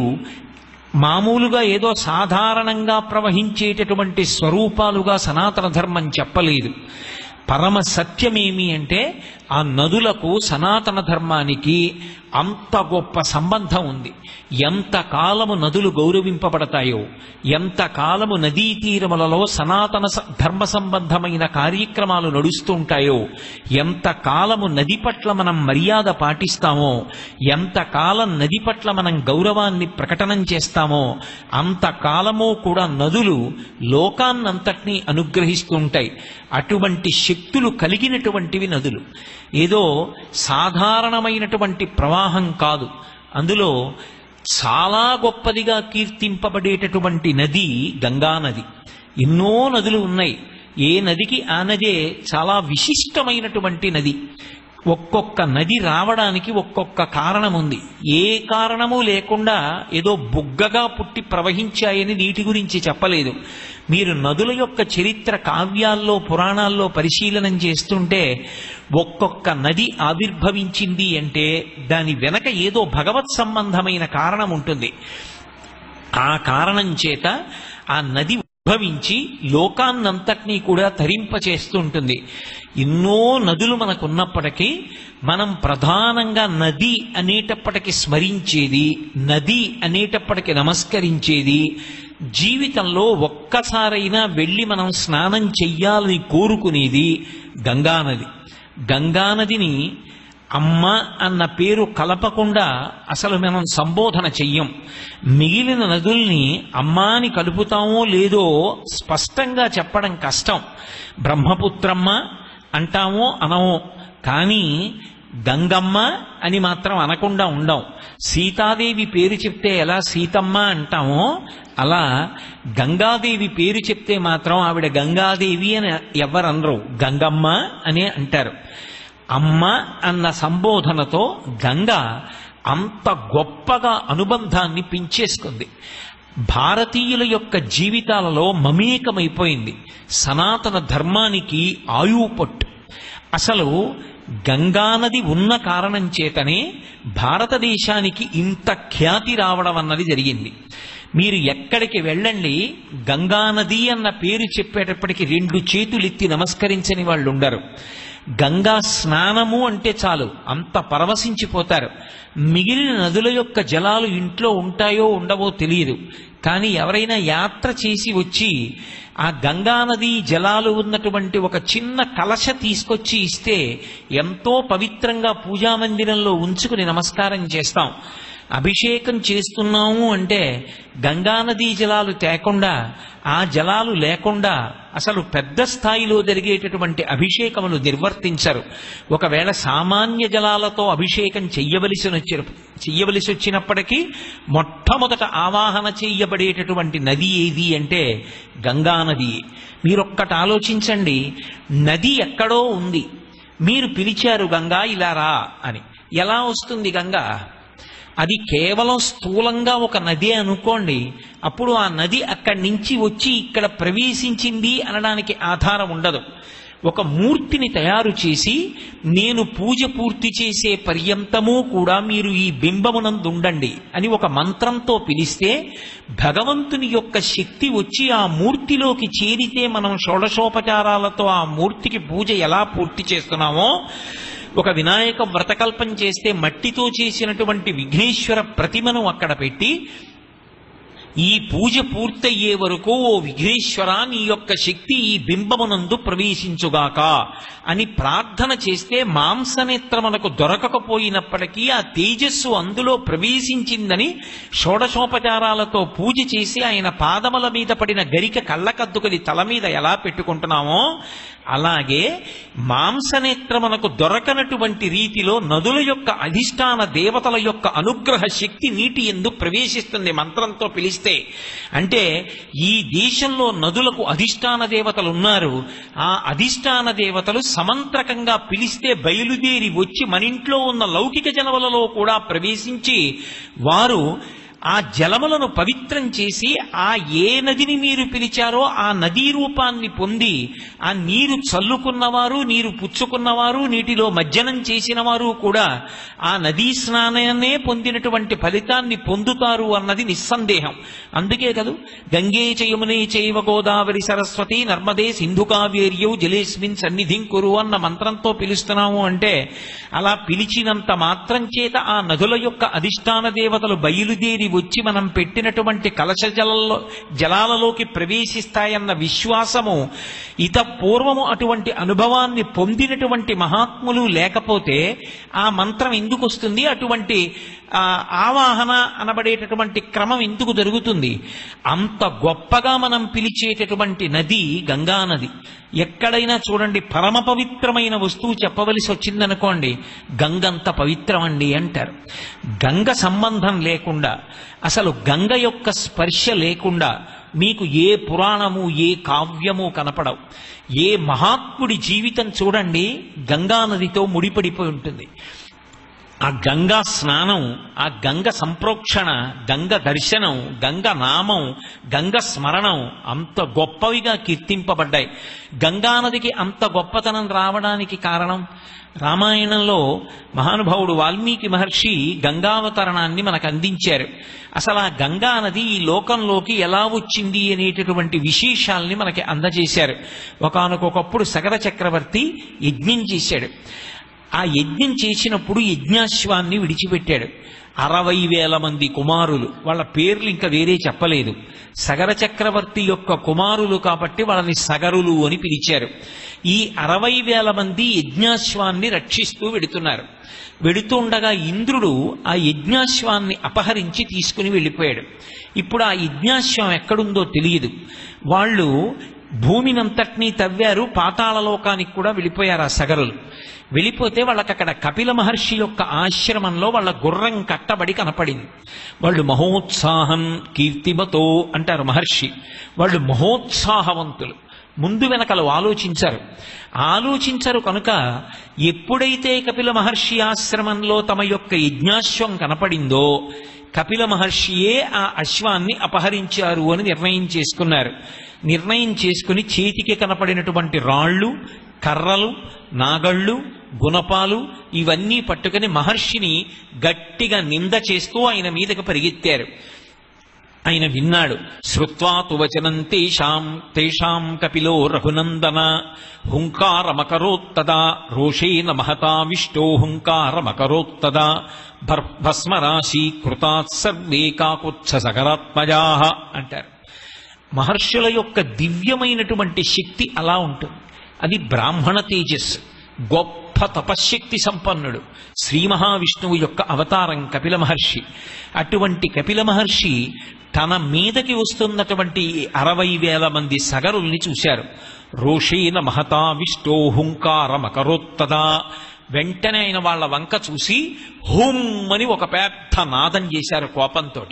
మామూలుగా ఏదో సాధారణంగా ప్రవహించేటటువంటి స్వరూపాలుగా సనాతన ధర్మం చెప్పలేదు పరమ సత్యమేమి అంటే ఆ నదులకు సనాతన ధర్మానికి అంత గొప్ప సంబంధం ఉంది ఎంత కాలము నదులు గౌరవింపబడతాయో ఎంత కాలము నదీ తీరములలో సనాతన స- ధర్మ సంబంధమైన కార్యక్రమాలు నడుస్తూ ఉంటాయో ఎంత కాలము నది పట్ల మనం మర్యాద పాటిస్తామో ఎంత కాలం నది పట్ల మనం గౌరవాన్ని ప్రకటనం చేస్తామో అంత కాలము కూడా నదులు లోకాన్నంతటినీ అనుగ్రహిస్తూ ఉంటాయి అటువంటి శక్తులు కలిగినటువంటివి నదులు ఏదో సాధారణమైనటువంటి ప్రవాహం కాదు అందులో చాలా గొప్పదిగా కీర్తింపబడేటటువంటి నది గంగా నది ఎన్నో నదులు ఉన్నాయి ఏ నదికి ఆ నదే చాలా విశిష్టమైనటువంటి నది ఒక్కొక్క నది రావడానికి ఒక్కొక్క కారణం ఉంది ఏ కారణము లేకుండా ఏదో బుగ్గగా పుట్టి ప్రవహించాయని నీటి గురించి చెప్పలేదు మీరు నదుల యొక్క చరిత్ర కావ్యాల్లో పురాణాల్లో పరిశీలనం చేస్తుంటే ఒక్కొక్క నది ఆవిర్భవించింది అంటే దాని వెనక ఏదో భగవత్ సంబంధమైన కారణం ఉంటుంది ఆ కారణం చేత ఆ నది ఉద్భవించి లోకాన్నంతటినీ కూడా తరింపచేస్తూ ఉంటుంది ఎన్నో నదులు మనకున్నప్పటికీ మనం ప్రధానంగా నది అనేటప్పటికి స్మరించేది నది అనేటప్పటికి నమస్కరించేది జీవితంలో ఒక్కసారైనా వెళ్ళి మనం స్నానం చెయ్యాలని కోరుకునేది గంగానది గంగానదిని అమ్మ అన్న పేరు కలపకుండా అసలు మనం సంబోధన చెయ్యం మిగిలిన నదుల్ని అమ్మ అని కలుపుతామో లేదో స్పష్టంగా చెప్పడం కష్టం బ్రహ్మపుత్రమ్మ అంటామో అనమో కానీ గంగమ్మ అని మాత్రం అనకుండా ఉండం సీతాదేవి పేరు చెప్తే ఎలా సీతమ్మ అంటామో అలా గంగాదేవి పేరు చెప్తే మాత్రం ఆవిడ గంగాదేవి అని ఎవరనరు గంగమ్మ అనే అంటారు అమ్మ అన్న సంబోధనతో గంగ అంత గొప్పగా అనుబంధాన్ని పెంచేసుకుంది భారతీయుల యొక్క జీవితాలలో మమేకమైపోయింది సనాతన ధర్మానికి ఆయువు పట్టు అసలు గంగానది ఉన్న కారణం చేతనే భారతదేశానికి ఇంత ఖ్యాతి రావడం అన్నది జరిగింది మీరు ఎక్కడికి వెళ్ళండి గంగానది అన్న పేరు చెప్పేటప్పటికి రెండు చేతులెత్తి నమస్కరించని వాళ్ళు ఉండరు గంగా స్నానము అంటే చాలు అంత పరవశించిపోతారు మిగిలిన నదుల యొక్క జలాలు ఇంట్లో ఉంటాయో ఉండవో తెలియదు కానీ ఎవరైనా యాత్ర చేసి వచ్చి ఆ గంగానది జలాలు ఉన్నటువంటి ఒక చిన్న కలశ తీసుకొచ్చి ఇస్తే ఎంతో పవిత్రంగా పూజా మందిరంలో ఉంచుకుని నమస్కారం చేస్తాం అభిషేకం చేస్తున్నాము అంటే గంగానదీ జలాలు తేకుండా ఆ జలాలు లేకుండా అసలు పెద్ద స్థాయిలో జరిగేటటువంటి అభిషేకములు నిర్వర్తించరు ఒకవేళ సామాన్య జలాలతో అభిషేకం చెయ్యవలసి వచ్చి చెయ్యవలసి వచ్చినప్పటికీ మొట్టమొదట ఆవాహన చెయ్యబడేటటువంటి నది ఏది అంటే గంగానది మీరొక్కటి ఆలోచించండి నది ఎక్కడో ఉంది మీరు పిలిచారు గంగా ఇలా రా అని ఎలా వస్తుంది గంగా అది కేవలం స్థూలంగా ఒక నది అనుకోండి అప్పుడు ఆ నది అక్కడి నుంచి వచ్చి ఇక్కడ ప్రవేశించింది అనడానికి ఆధారం ఉండదు ఒక మూర్తిని తయారు చేసి నేను పూజ పూర్తి చేసే పర్యంతము కూడా మీరు ఈ బింబమునందు ఉండండి అని ఒక మంత్రంతో పిలిస్తే భగవంతుని యొక్క శక్తి వచ్చి ఆ మూర్తిలోకి చేరితే మనం షోడశోపచారాలతో ఆ మూర్తికి పూజ ఎలా పూర్తి చేస్తున్నామో ఒక వినాయక వ్రతకల్పం చేస్తే మట్టితో చేసినటువంటి విఘ్నేశ్వర ప్రతిమను అక్కడ పెట్టి ఈ పూజ పూర్తయ్యే వరకు ఓ విఘ్నేశ్వర నీ యొక్క శక్తి ఈ బింబమునందు ప్రవేశించుగాక అని ప్రార్థన చేస్తే మాంసనేత్రమునకు దొరకకపోయినప్పటికీ ఆ తేజస్సు అందులో ప్రవేశించిందని షోడశోపచారాలతో పూజ చేసి ఆయన పాదముల మీద పడిన గరిక కళ్ళకద్దుకది తల మీద ఎలా పెట్టుకుంటున్నామో అలాగే మాంసనేత్రమునకు దొరకనటువంటి రీతిలో నదుల యొక్క అధిష్టాన దేవతల యొక్క అనుగ్రహ శక్తి నీటి ఎందు ప్రవేశిస్తుంది మంత్రంతో పిలిస్తే అంటే ఈ దేశంలో నదులకు అధిష్టాన దేవతలు ఉన్నారు ఆ అధిష్టాన దేవతలు సమంత్రకంగా పిలిస్తే బయలుదేరి వచ్చి మన ఇంట్లో ఉన్న లౌకిక జనములలో కూడా ప్రవేశించి వారు ఆ జలములను పవిత్రం చేసి ఆ ఏ నదిని మీరు పిలిచారో ఆ నదీ రూపాన్ని పొంది ఆ నీరు చల్లుకున్నవారు నీరు పుచ్చుకున్నవారు నీటిలో మజ్జనం చేసిన వారు కూడా ఆ నదీ స్నానాన్నే పొందినటువంటి ఫలితాన్ని పొందుతారు అన్నది నిస్సందేహం అందుకే కదూ గంగే చయమునే చైవ గోదావరి సరస్వతి నర్మదే సింధు కావేర్యౌ జలేస్మిన్ సన్నిధిం కురు అన్న మంత్రంతో పిలుస్తున్నాము అంటే అలా పిలిచినంత మాత్రం చేత ఆ నదుల యొక్క అధిష్టాన దేవతలు బయలుదేరి వచ్చి మనం పెట్టినటువంటి కలశ జలంలో జలాలలోకి ప్రవేశిస్తాయన్న విశ్వాసము ఇత పూర్వము అటువంటి అనుభవాన్ని పొందినటువంటి మహాత్ములు లేకపోతే ఆ మంత్రం ఎందుకు వస్తుంది అటువంటి ఆ, ఆవాహన అనబడేటటువంటి క్రమం ఎందుకు జరుగుతుంది అంత గొప్పగా మనం పిలిచేటటువంటి నది గంగా నది ఎక్కడైనా చూడండి పరమ పవిత్రమైన వస్తువు చెప్పవలసి వచ్చిందనుకోండి గంగంత పవిత్రమండి అంటారు గంగ సంబంధం లేకుండా అసలు గంగ యొక్క స్పర్శ లేకుండా మీకు ఏ పురాణము ఏ కావ్యము కనపడవు ఏ మహాత్ముడి జీవితం చూడండి గంగా నదితో ముడిపడిపోయి ఉంటుంది ఆ గంగా స్నానం ఆ గంగ సంప్రోక్షణ గంగ దర్శనం గంగ నామం గంగ స్మరణం అంత గొప్పవిగా కీర్తింపబడ్డాయి గంగా నదికి అంత గొప్పతనం రావడానికి కారణం రామాయణంలో మహానుభావుడు వాల్మీకి మహర్షి గంగావతరణాన్ని మనకు అందించారు అసలు ఆ గంగా నది ఈ లోకంలోకి ఎలా వచ్చింది అనేటటువంటి విశేషాల్ని మనకి అందజేశారు ఒకానొకప్పుడు సగర చక్రవర్తి యజ్ఞం చేశాడు ఆ యజ్ఞం చేసినప్పుడు యజ్ఞాశ్వాన్ని విడిచిపెట్టాడు అరవై వేల మంది కుమారులు వాళ్ళ పేర్లు ఇంకా వేరే చెప్పలేదు సగర చక్రవర్తి యొక్క కుమారులు కాబట్టి వాళ్ళని సగరులు అని పిలిచారు ఈ అరవై వేల మంది యజ్ఞాశ్వాన్ని రక్షిస్తూ వెడుతున్నారు వెడుతుండగా ఇంద్రుడు ఆ యజ్ఞాశ్వాన్ని అపహరించి తీసుకుని వెళ్ళిపోయాడు ఇప్పుడు ఆ యజ్ఞాశ్వం ఎక్కడుందో తెలియదు వాళ్ళు భూమినంతటినీ తవ్వారు పాతాళలోకానికి కూడా వెళ్ళిపోయారు ఆ సగరులు వెళ్ళిపోతే వాళ్ళకి అక్కడ కపిల మహర్షి యొక్క ఆశ్రమంలో వాళ్ళ గుర్రం కట్టబడి కనపడింది వాళ్ళు మహోత్సాహం కీర్తిమతో అంటారు మహర్షి వాళ్ళు మహోత్సాహవంతులు ముందు వెనకలు ఆలోచించారు ఆలోచించరు కనుక ఎప్పుడైతే కపిల మహర్షి ఆశ్రమంలో తమ యొక్క యజ్ఞాశ్వం కనపడిందో కపిల మహర్షియే ఆ అశ్వాన్ని అపహరించారు అని నిర్ణయం చేసుకున్నారు నిర్ణయం చేసుకుని చేతికి కనపడినటువంటి రాళ్ళు కర్రలు నాగళ్ళు గుణపాలు ఇవన్నీ పట్టుకుని మహర్షిని గట్టిగా నింద చేస్తూ ఆయన మీదకి పరిగెత్తారు ఆయన విన్నాడు శ్రుత్వా తు వచనం తేషాం తేషాం కపిలో రఘునందన హుంకారమకరోత్తదా రోషేన మహతావిష్టో హుంకారమకరోత్తదా భర్ భస్మరాశి కృతాత్ సర్వే కాకుత్స సకరాత్మజా అంటారు మహర్షుల యొక్క దివ్యమైనటువంటి శక్తి అలా ఉంటుంది అది బ్రాహ్మణ తేజస్సు గొప్ప గొప్ప తపశ్శక్తి సంపన్నుడు శ్రీ మహావిష్ణువు యొక్క అవతారం కపిల మహర్షి అటువంటి కపిల మహర్షి తన మీదకి వస్తున్నటువంటి అరవై వేల మంది సగరుల్ని చూశారు రోషేన మహతా విష్టో హుంకార మకరోత్తదా వెంటనే ఆయన వాళ్ళ వంక చూసి హుమ్ అని ఒక పెద్ద నాదం చేశారు కోపంతో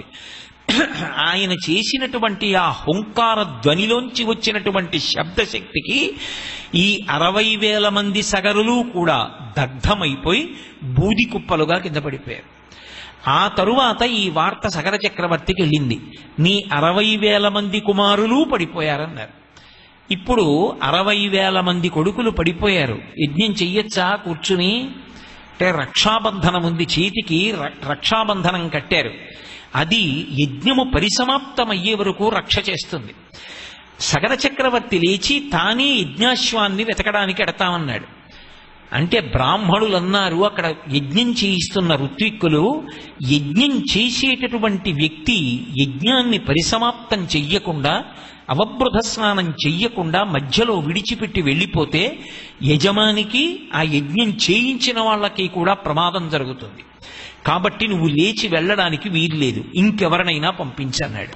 ఆయన చేసినటువంటి ఆ హుంకార ధ్వనిలోంచి వచ్చినటువంటి శబ్దశక్తికి ఈ అరవై వేల మంది సగరులు కూడా దగ్ధమైపోయి బూది కుప్పలుగా కింద పడిపోయారు ఆ తరువాత ఈ వార్త సగర చక్రవర్తికి వెళ్ళింది నీ అరవై వేల మంది కుమారులు పడిపోయారన్నారు ఇప్పుడు అరవై వేల మంది కొడుకులు పడిపోయారు యజ్ఞం చెయ్యొచ్చా కూర్చుని అంటే రక్షాబంధనం ఉంది చేతికి ర- రక్షాబంధనం కట్టారు అది యజ్ఞము పరిసమాప్తమయ్యే వరకు రక్ష చేస్తుంది సగర చక్రవర్తి లేచి తానే యజ్ఞాశ్వాన్ని వెతకడానికి ఎడతామన్నాడు అంటే బ్రాహ్మణులు అన్నారు అక్కడ యజ్ఞం చేయిస్తున్న ఋత్విక్కులు యజ్ఞం చేసేటటువంటి వ్యక్తి యజ్ఞాన్ని పరిసమాప్తం చెయ్యకుండా అవబృధ స్నానం చెయ్యకుండా మధ్యలో విడిచిపెట్టి వెళ్ళిపోతే యజమానికి ఆ యజ్ఞం చేయించిన వాళ్ళకి కూడా ప్రమాదం జరుగుతుంది కాబట్టి నువ్వు లేచి వెళ్ళడానికి వీల్లేదు ఇంకెవరినైనా పంపించన్నాడు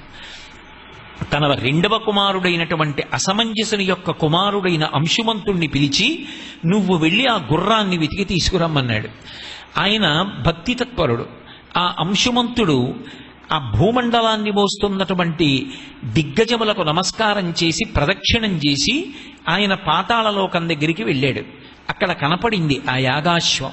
తన రెండవ కుమారుడైనటువంటి అసమంజసుని యొక్క కుమారుడైన అంశుమంతుణ్ణి పిలిచి నువ్వు వెళ్ళి ఆ గుర్రాన్ని వెతికి తీసుకురమ్మన్నాడు ఆయన భక్తి తత్పరుడు ఆ అంశుమంతుడు ఆ భూమండలాన్ని మోస్తున్నటువంటి దిగ్గజములకు నమస్కారం చేసి ప్రదక్షిణం చేసి ఆయన పాతాళలోకం దగ్గరికి వెళ్ళాడు అక్కడ కనపడింది ఆ యాగాశ్వం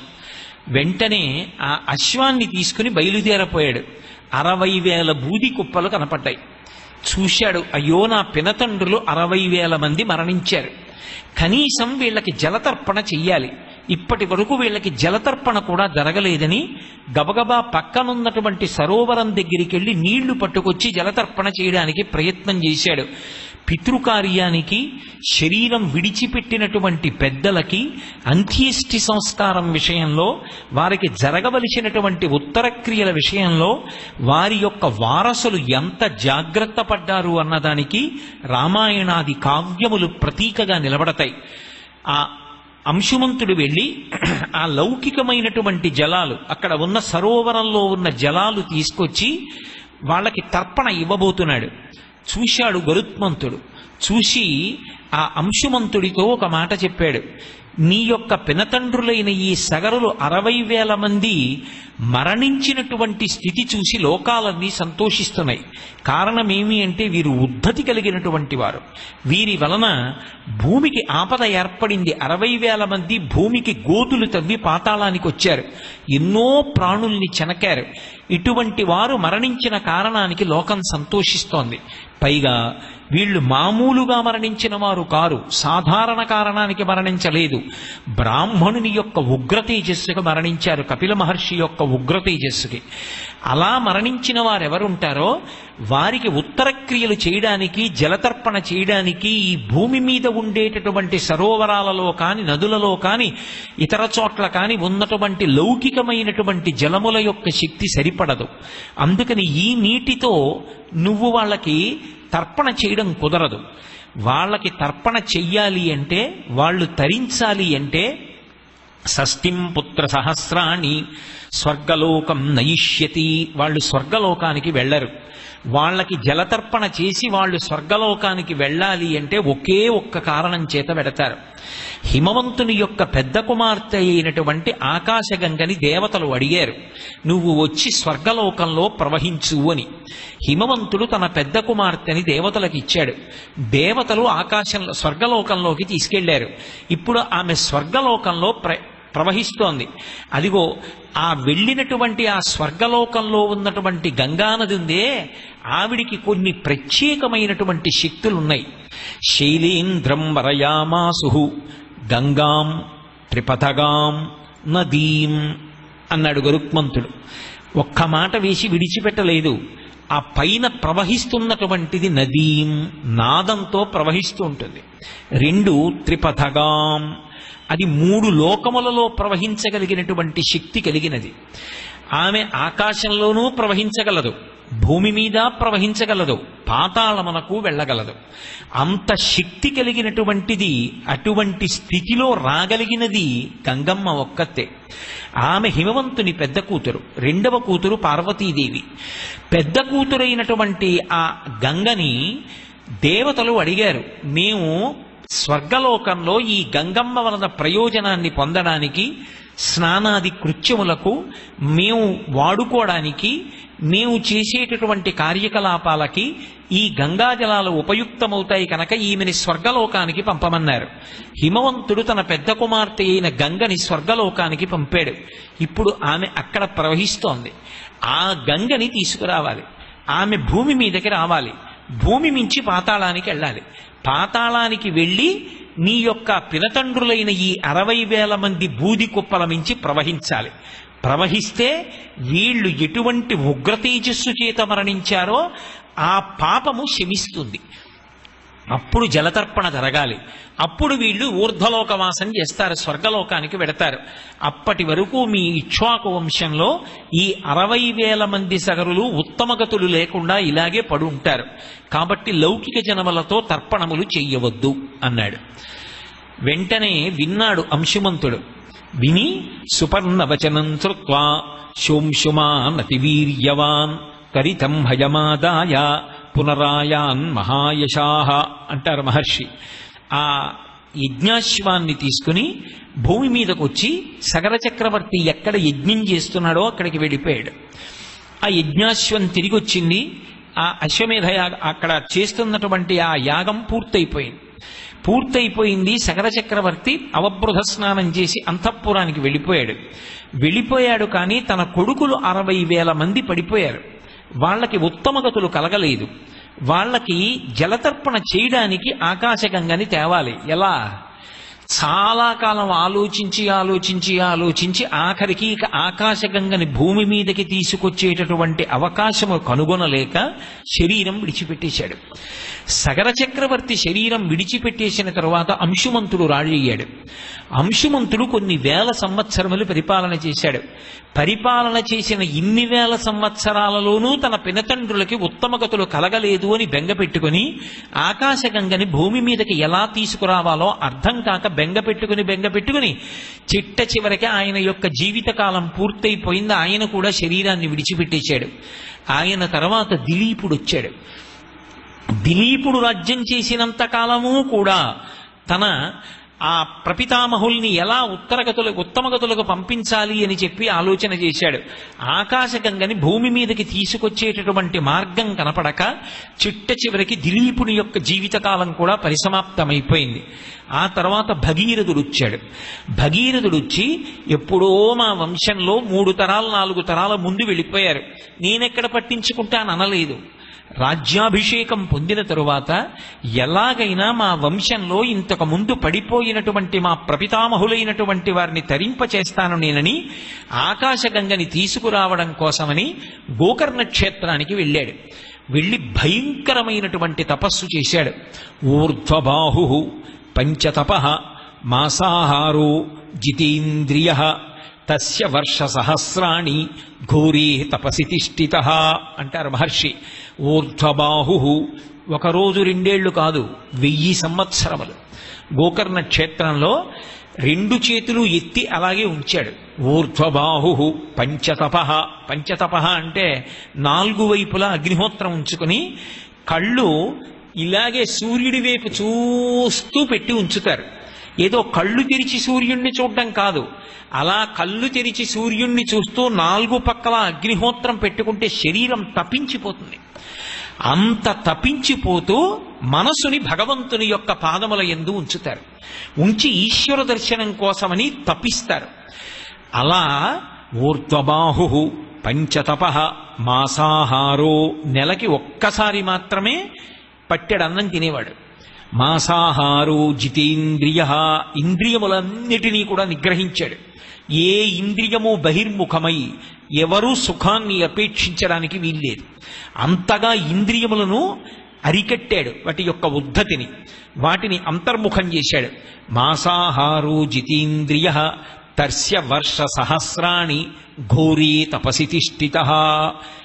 వెంటనే ఆ అశ్వాన్ని తీసుకుని బయలుదేరపోయాడు అరవై వేల బూది కుప్పలు కనపడ్డాయి చూశాడు అయ్యో నా పినతండ్రులు అరవై వేల మంది మరణించారు కనీసం వీళ్ళకి జలతర్పణ చెయ్యాలి ఇప్పటి వరకు వీళ్ళకి జలతర్పణ కూడా జరగలేదని గబగబా పక్కనున్నటువంటి సరోవరం దగ్గరికి వెళ్ళి నీళ్లు పట్టుకొచ్చి జలతర్పణ చేయడానికి ప్రయత్నం చేశాడు పితృకార్యానికి శరీరం విడిచిపెట్టినటువంటి పెద్దలకి అంత్యేష్టి సంస్కారం విషయంలో వారికి జరగవలసినటువంటి ఉత్తర క్రియల విషయంలో వారి యొక్క వారసులు ఎంత జాగ్రత్త పడ్డారు అన్నదానికి రామాయణాది కావ్యములు ప్రతీకగా నిలబడతాయి ఆ అంశుమంతుడు వెళ్ళి ఆ లౌకికమైనటువంటి జలాలు అక్కడ ఉన్న సరోవరంలో ఉన్న జలాలు తీసుకొచ్చి వాళ్ళకి తర్పణ ఇవ్వబోతున్నాడు చూశాడు గరుత్మంతుడు చూసి ఆ అంశుమంతుడితో ఒక మాట చెప్పాడు నీ యొక్క పినతండ్రులైన ఈ సగరులు అరవై వేల మంది మరణించినటువంటి స్థితి చూసి లోకాలన్నీ సంతోషిస్తున్నాయి కారణమేమి అంటే వీరు ఉద్ధతి కలిగినటువంటి వారు వీరి వలన భూమికి ఆపద ఏర్పడింది అరవై వేల మంది భూమికి గోతులు తవ్వి పాతాళానికి వచ్చారు ఎన్నో ప్రాణుల్ని చెనకారు ఇటువంటి వారు మరణించిన కారణానికి లోకం సంతోషిస్తోంది పైగా వీళ్ళు మామూలుగా మరణించిన వారు కారు సాధారణ కారణానికి మరణించలేదు బ్రాహ్మణుని యొక్క ఉగ్ర తేజస్సుకి మరణించారు కపిల మహర్షి యొక్క ఉగ్ర తేజస్సుకి అలా మరణించిన వారు ఎవరుంటారో వారికి ఉత్తర క్రియలు చేయడానికి జలతర్పణ చేయడానికి ఈ భూమి మీద ఉండేటటువంటి సరోవరాలలో కాని నదులలో కాని ఇతర చోట్ల కాని ఉన్నటువంటి లౌకికమైనటువంటి జలముల యొక్క శక్తి సరిపడదు అందుకని ఈ నీటితో నువ్వు వాళ్ళకి తర్పణ చేయడం కుదరదు వాళ్ళకి తర్పణ చెయ్యాలి అంటే వాళ్ళు తరించాలి అంటే షష్ఠిం పుత్ర సహస్రాణి స్వర్గలోకం నయిష్యతి వాళ్ళు స్వర్గలోకానికి వెళ్ళరు వాళ్ళకి జలతర్పణ చేసి వాళ్ళు స్వర్గలోకానికి వెళ్ళాలి అంటే ఒకే ఒక్క కారణం చేత వెడతారు హిమవంతుని యొక్క పెద్ద కుమార్తె అయినటువంటి ఆకాశగంగని దేవతలు అడిగారు నువ్వు వచ్చి స్వర్గలోకంలో ప్రవహించు అని హిమవంతుడు తన పెద్ద కుమార్తెని దేవతలకు ఇచ్చాడు దేవతలు ఆకాశంలో స్వర్గలోకంలోకి తీసుకెళ్లారు ఇప్పుడు ఆమె స్వర్గలోకంలో ప్ర ప్రవహిస్తోంది అదిగో ఆ వెళ్ళినటువంటి ఆ స్వర్గలోకంలో ఉన్నటువంటి గంగానది ఉందే ఆవిడికి కొన్ని ప్రత్యేకమైనటువంటి శక్తులు ఉన్నాయి శైలేంద్రం వరయామాసు గంగాం త్రిపథగాం నదీం అన్నాడు గరుక్మంతుడు ఒక్క మాట వేసి విడిచిపెట్టలేదు ఆ పైన ప్రవహిస్తున్నటువంటిది నదీం నాదంతో ప్రవహిస్తూ ఉంటుంది రెండు త్రిపథగాం అది మూడు లోకములలో ప్రవహించగలిగినటువంటి శక్తి కలిగినది ఆమె ఆకాశంలోనూ ప్రవహించగలదు భూమి మీద ప్రవహించగలదు పాతాళమునకు వెళ్ళగలదు అంత శక్తి కలిగినటువంటిది అటువంటి స్థితిలో రాగలిగినది గంగమ్మ ఒక్కతే ఆమె హిమవంతుని పెద్ద కూతురు రెండవ కూతురు పార్వతీదేవి పెద్ద కూతురైనటువంటి ఆ గంగని దేవతలు అడిగారు మేము స్వర్గలోకంలో ఈ గంగమ్మ వలన ప్రయోజనాన్ని పొందడానికి స్నానాది కృత్యములకు మేము వాడుకోవడానికి మేము చేసేటటువంటి కార్యకలాపాలకి ఈ గంగాజలాలు ఉపయుక్తమవుతాయి కనుక ఈమెని స్వర్గలోకానికి పంపమన్నారు హిమవంతుడు తన పెద్ద కుమార్తె అయిన గంగని స్వర్గలోకానికి పంపాడు ఇప్పుడు ఆమె అక్కడ ప్రవహిస్తోంది ఆ గంగని తీసుకురావాలి ఆమె భూమి మీదకి రావాలి భూమి మించి పాతాళానికి వెళ్ళాలి పాతాళానికి వెళ్ళి నీ యొక్క పినతండ్రులైన ఈ అరవై వేల మంది బూది కుప్పల మించి ప్రవహించాలి ప్రవహిస్తే వీళ్ళు ఎటువంటి ఉగ్ర తేజస్సు చేత మరణించారో ఆ పాపము శమిస్తుంది అప్పుడు జలతర్పణ జరగాలి అప్పుడు వీళ్ళు ఊర్ధ్వలోకవాసం చేస్తారు స్వర్గలోకానికి వెడతారు అప్పటి వరకు మీ ఇక్ష్వాకు వంశంలో ఈ అరవై వేల మంది సగరులు ఉత్తమగతులు లేకుండా ఇలాగే పడు ఉంటారు కాబట్టి లౌకిక జనములతో తర్పణములు చెయ్యవద్దు అన్నాడు వెంటనే విన్నాడు అంశుమంతుడు విని సుపర్ణవచనం శ్రుత్వా శోంశుమానతివీర్యవాన్ కరితం హయమాదాయ పునరాయాన్ మహాయశాహ అంటారు మహర్షి ఆ యజ్ఞాశ్వాన్ని తీసుకుని భూమి మీదకు వచ్చి సగర చక్రవర్తి ఎక్కడ యజ్ఞం చేస్తున్నాడో అక్కడికి వెళ్ళిపోయాడు ఆ యజ్ఞాశ్వం తిరిగి వచ్చింది ఆ అశ్వమేధ యాగ అక్కడ చేస్తున్నటువంటి ఆ యాగం పూర్తయిపోయింది పూర్తయిపోయింది సగర చక్రవర్తి అవబృధ స్నానం చేసి అంతఃపురానికి వెళ్ళిపోయాడు వెళ్ళిపోయాడు కానీ తన కొడుకులు అరవై వేల మంది పడిపోయారు వాళ్ళకి ఉత్తమగతులు కలగలేదు వాళ్ళకి జలతర్పణ చేయడానికి ఆకాశగంగని తేవాలి ఎలా చాలా కాలం ఆలోచించి ఆలోచించి ఆలోచించి ఆఖరికి ఇక ఆకాశగంగని భూమి మీదకి తీసుకొచ్చేటటువంటి అవకాశము కనుగొనలేక శరీరం విడిచిపెట్టేశాడు సగర చక్రవర్తి శరీరం విడిచిపెట్టేసిన తరువాత అంశుమంతుడు రాజయ్యాడు అంశుమంతుడు కొన్ని వేల సంవత్సరములు పరిపాలన చేశాడు పరిపాలన చేసిన ఇన్ని వేల సంవత్సరాలలోనూ తన పినతండ్రులకి ఉత్తమగతులు కలగలేదు అని బెంగ పెట్టుకుని ఆకాశగంగని భూమి మీదకి ఎలా తీసుకురావాలో అర్థం కాక బెంగ పెట్టుకుని బెంగ పెట్టుకుని చిట్ట చివరికి ఆయన యొక్క జీవితకాలం పూర్తయిపోయింది ఆయన కూడా శరీరాన్ని విడిచిపెట్టేశాడు ఆయన తర్వాత దిలీపుడు వచ్చాడు దిలీపుడు రాజ్యం చేసినంత కాలము కూడా తన ఆ ప్రపితామహుల్ని ఎలా ఉత్తరగతులు ఉత్తమగతులకు పంపించాలి అని చెప్పి ఆలోచన చేశాడు ఆకాశగంగని భూమి మీదకి తీసుకొచ్చేటటువంటి మార్గం కనపడక చిట్ట చివరికి దిలీపుని యొక్క జీవితకాలం కూడా పరిసమాప్తమైపోయింది ఆ తర్వాత భగీరథుడు వచ్చాడు భగీరథుడు వచ్చి ఎప్పుడో మా వంశంలో మూడు తరాలు నాలుగు తరాల ముందు వెళ్ళిపోయారు నేనెక్కడ పట్టించుకుంటాను అనలేదు రాజ్యాభిషేకం పొందిన తరువాత ఎలాగైనా మా వంశంలో ఇంతకు ముందు పడిపోయినటువంటి మా ప్రపితామహులైనటువంటి వారిని తరింపచేస్తాను నేనని ఆకాశగంగని తీసుకురావడం కోసమని గోకర్ణ క్షేత్రానికి వెళ్ళాడు వెళ్ళి భయంకరమైనటువంటి తపస్సు చేశాడు ఊర్ధ్వబాహు పంచతప మాసాహారో జితేంద్రియ తస్య వర్ష సహస్రాణి ఘోరే తపసి తిష్ఠిత అంటారు మహర్షి ఊర్ధ్వబాహు ఒక రోజు రెండేళ్లు కాదు వెయ్యి సంవత్సరములు గోకర్ణ క్షేత్రంలో రెండు చేతులు ఎత్తి అలాగే ఉంచాడు ఊర్ధ్వబాహు పంచతప పంచతప అంటే నాలుగు వైపులా అగ్నిహోత్రం ఉంచుకుని కళ్ళు ఇలాగే సూర్యుడి వైపు చూస్తూ పెట్టి ఉంచుతారు ఏదో కళ్ళు తెరిచి సూర్యుణ్ణి చూడడం కాదు అలా కళ్ళు తెరిచి సూర్యుణ్ణి చూస్తూ నాలుగు పక్కల అగ్నిహోత్రం పెట్టుకుంటే శరీరం తప్పించిపోతుంది అంత తప్పించిపోతూ మనసుని భగవంతుని యొక్క పాదముల ఎందు ఉంచుతారు ఉంచి ఈశ్వర దర్శనం కోసమని తప్పిస్తారు అలా ఊర్ధ్వబాహు పంచతప మాసాహారో నెలకి ఒక్కసారి మాత్రమే పట్టెడన్నం తినేవాడు మాసాహారో జితేంద్రియ ఇంద్రియములన్నిటినీ కూడా నిగ్రహించాడు ఏ ఇంద్రియము బహిర్ముఖమై ఎవరూ సుఖాన్ని అపేక్షించడానికి వీల్లేదు అంతగా ఇంద్రియములను అరికట్టాడు వాటి యొక్క ఉద్ధతిని వాటిని అంతర్ముఖం చేశాడు మాసాహారో జితేంద్రియ తర్స్య వర్ష సహస్రాణి ఘోరీ తపసి తిష్ఠిత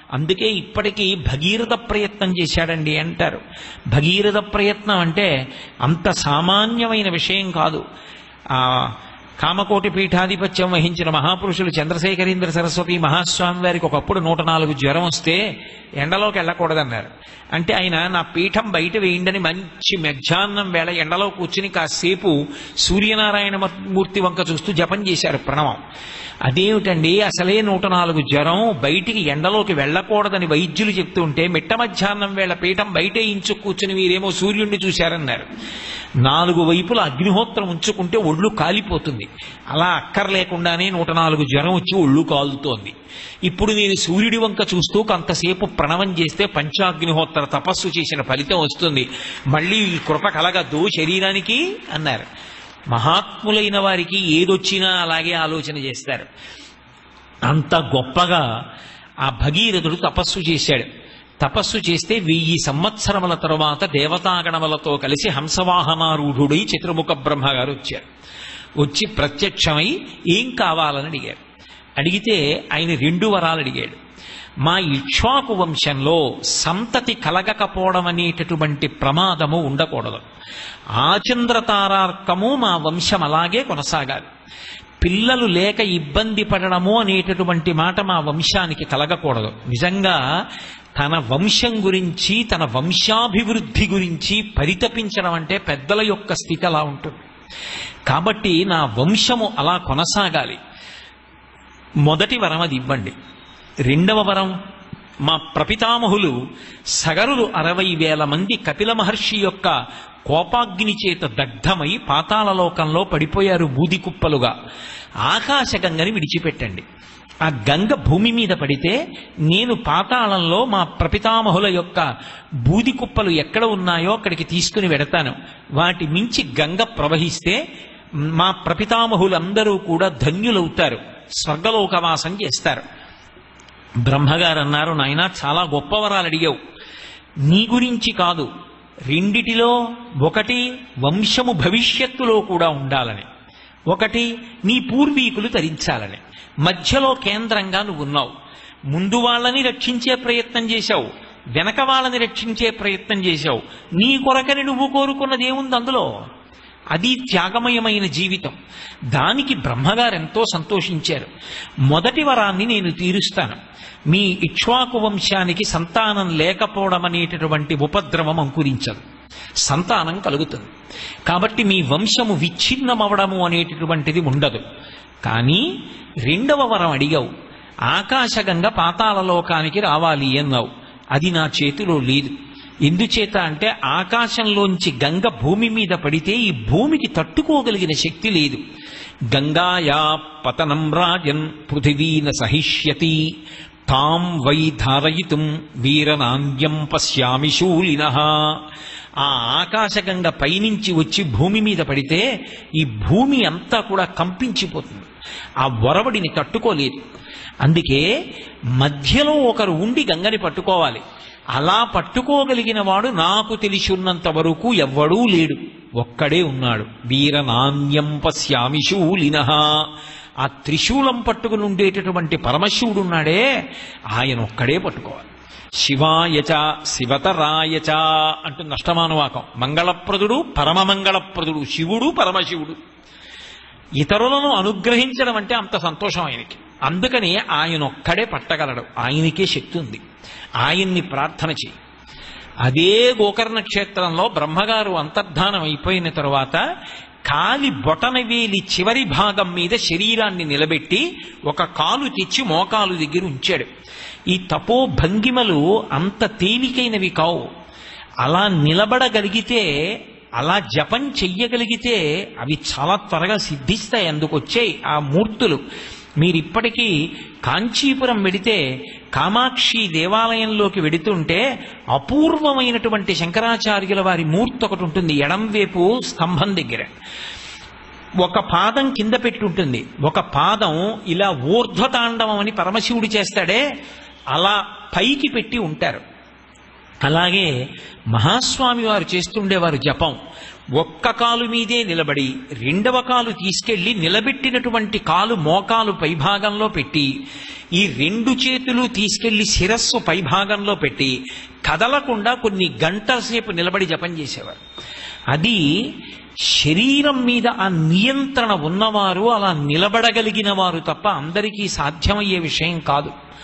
అందుకే ఇప్పటికీ భగీరథ ప్రయత్నం చేశాడండి అంటారు భగీరథ ప్రయత్నం అంటే అంత సామాన్యమైన విషయం కాదు ఆ కామకోటి పీఠాధిపత్యం వహించిన మహాపురుషులు చంద్రశేఖరేంద్ర సరస్వతి మహాస్వామి వారికి ఒకప్పుడు నూట నాలుగు జ్వరం వస్తే ఎండలోకి వెళ్ళకూడదన్నారు అంటే ఆయన నా పీఠం బయట వేయండని మంచి మధ్యాహ్నం వేళ ఎండలో కూర్చుని కాసేపు సూర్యనారాయణ మూర్తి వంక చూస్తూ జపం చేశారు ప్రణవం అదేమిటండి అసలే నూట నాలుగు జ్వరం బయటికి ఎండలోకి వెళ్ళకూడదని వైద్యులు చెప్తుంటే మిట్ట మధ్యాహ్నం వేళ పీఠం బయటే ఇంచు కూర్చుని మీరేమో సూర్యుడిని చూశారన్నారు నాలుగు వైపుల అగ్నిహోత్రం ఉంచుకుంటే ఒళ్ళు కాలిపోతుంది అలా అక్కర్లేకుండానే నూట నాలుగు జ్వరం వచ్చి ఒళ్ళు కాలుతోంది ఇప్పుడు నేను సూర్యుడి వంక చూస్తూ కొంతసేపు ప్రణవం చేస్తే పంచాగ్నిహోత్ర తపస్సు చేసిన ఫలితం వస్తుంది మళ్ళీ ఈ కృప కలగద్దు శరీరానికి అన్నారు మహాత్ములైన వారికి ఏదొచ్చినా అలాగే ఆలోచన చేస్తారు అంత గొప్పగా ఆ భగీరథుడు తపస్సు చేశాడు తపస్సు చేస్తే వెయ్యి సంవత్సరముల తరువాత దేవతాగణములతో కలిసి హంసవాహనారూఢుడై చతుర్ముఖ బ్రహ్మ గారు వచ్చారు వచ్చి ప్రత్యక్షమై ఏం కావాలని అడిగారు అడిగితే ఆయన రెండు వరాలు అడిగాడు మా ఇక్ష్వాకు వంశంలో సంతతి కలగకపోవడం అనేటటువంటి ప్రమాదము ఉండకూడదు ఆచంద్రతారార్కము మా వంశం అలాగే కొనసాగాలి పిల్లలు లేక ఇబ్బంది పడడము అనేటటువంటి మాట మా వంశానికి కలగకూడదు నిజంగా తన వంశం గురించి తన వంశాభివృద్ధి గురించి పరితపించడం అంటే పెద్దల యొక్క స్థితి అలా ఉంటుంది కాబట్టి నా వంశము అలా కొనసాగాలి మొదటి వరం అది ఇవ్వండి రెండవ వరం మా ప్రపితామహులు సగరులు అరవై వేల మంది కపిల మహర్షి యొక్క కోపాగ్ని చేత దగ్ధమై పాతాళలోకంలో పడిపోయారు బూది కుప్పలుగా ఆకాశగంగని విడిచిపెట్టండి ఆ గంగ భూమి మీద పడితే నేను పాతాళంలో మా ప్రపితామహుల యొక్క బూది కుప్పలు ఎక్కడ ఉన్నాయో అక్కడికి తీసుకుని వెడతాను వాటి మించి గంగ ప్రవహిస్తే మా ప్రపితామహులందరూ కూడా ధన్యులవుతారు స్వర్గలోకవాసం చేస్తారు బ్రహ్మగారు అన్నారు నాయన చాలా గొప్ప వరాలు అడిగావు నీ గురించి కాదు రెండిటిలో ఒకటి వంశము భవిష్యత్తులో కూడా ఉండాలని ఒకటి నీ పూర్వీకులు తరించాలని మధ్యలో కేంద్రంగా నువ్వు ఉన్నావు ముందు వాళ్ళని రక్షించే ప్రయత్నం చేశావు వెనక వాళ్ళని రక్షించే ప్రయత్నం చేశావు నీ కొరకని నువ్వు కోరుకున్నది ఏముంది అందులో అది త్యాగమయమైన జీవితం దానికి బ్రహ్మగారు ఎంతో సంతోషించారు మొదటి వరాన్ని నేను తీరుస్తాను మీ ఇక్ష్వాకు వంశానికి సంతానం లేకపోవడం అనేటటువంటి ఉపద్రవం అంకురించదు సంతానం కలుగుతుంది కాబట్టి మీ వంశము విచ్ఛిన్నమవడము అనేటటువంటిది ఉండదు కానీ రెండవ వరం అడిగావు ఆకాశగంగ పాతాళలోకానికి రావాలి అన్నావు అది నా చేతిలో లేదు ఎందుచేత అంటే ఆకాశంలోంచి గంగ భూమి మీద పడితే ఈ భూమికి తట్టుకోగలిగిన శక్తి లేదు గంగాయా పతనం రాజన్ పృథివీన సహిష్యతి తాం వై ధారయితుం వీరనాంద్యం పశ్యామి శూలిన ఆ ఆకాశగంగ పైనుంచి వచ్చి భూమి మీద పడితే ఈ భూమి అంతా కూడా కంపించిపోతుంది ఆ వరవడిని తట్టుకోలేదు అందుకే మధ్యలో ఒకరు ఉండి గంగని పట్టుకోవాలి అలా పట్టుకోగలిగిన వాడు నాకు తెలిసి ఉన్నంత వరకు ఎవ్వడూ లేడు ఒక్కడే ఉన్నాడు వీరనాన్యం పశ్యామి శూలిన ఆ త్రిశూలం పట్టుకుని ఉండేటటువంటి పరమశివుడు ఉన్నాడే ఆయన ఒక్కడే పట్టుకోవాలి శివాయచ శివతరాయచ అంటూ నష్టమానువాకం మంగళప్రదుడు పరమమంగళప్రదుడు శివుడు పరమశివుడు ఇతరులను అనుగ్రహించడం అంటే అంత సంతోషం ఆయనకి అందుకని ఆయన ఒక్కడే పట్టగలడు ఆయనకే శక్తి ఉంది ఆయన్ని ప్రార్థన చేయి అదే గోకర్ణ క్షేత్రంలో బ్రహ్మగారు అంతర్ధానం అయిపోయిన తరువాత కాలి బొటనవేలి చివరి భాగం మీద శరీరాన్ని నిలబెట్టి ఒక కాలు తెచ్చి మోకాలు దగ్గర ఉంచాడు ఈ తపో భంగిమలు అంత తేలికైనవి కావు అలా నిలబడగలిగితే అలా జపం చెయ్యగలిగితే అవి చాలా త్వరగా సిద్ధిస్తాయి అందుకొచ్చాయి ఆ మూర్తులు మీరిప్పటికీ కాంచీపురం వెడితే కామాక్షి దేవాలయంలోకి వెడుతుంటే అపూర్వమైనటువంటి శంకరాచార్యుల వారి మూర్తి ఒకటి ఉంటుంది ఎడంవైపు స్తంభం దగ్గర ఒక పాదం కింద పెట్టి ఉంటుంది ఒక పాదం ఇలా ఊర్ధ్వతాండవం అని పరమశివుడు చేస్తాడే అలా పైకి పెట్టి ఉంటారు అలాగే మహాస్వామి వారు చేస్తుండేవారు జపం ఒక్క కాలు మీదే నిలబడి రెండవ కాలు తీసుకెళ్లి నిలబెట్టినటువంటి కాలు మోకాలు పైభాగంలో పెట్టి ఈ రెండు చేతులు తీసుకెళ్లి శిరస్సు పైభాగంలో పెట్టి కదలకుండా కొన్ని గంటల సేపు నిలబడి జపం చేసేవారు అది శరీరం మీద ఆ నియంత్రణ ఉన్నవారు అలా నిలబడగలిగిన వారు తప్ప అందరికీ సాధ్యమయ్యే విషయం కాదు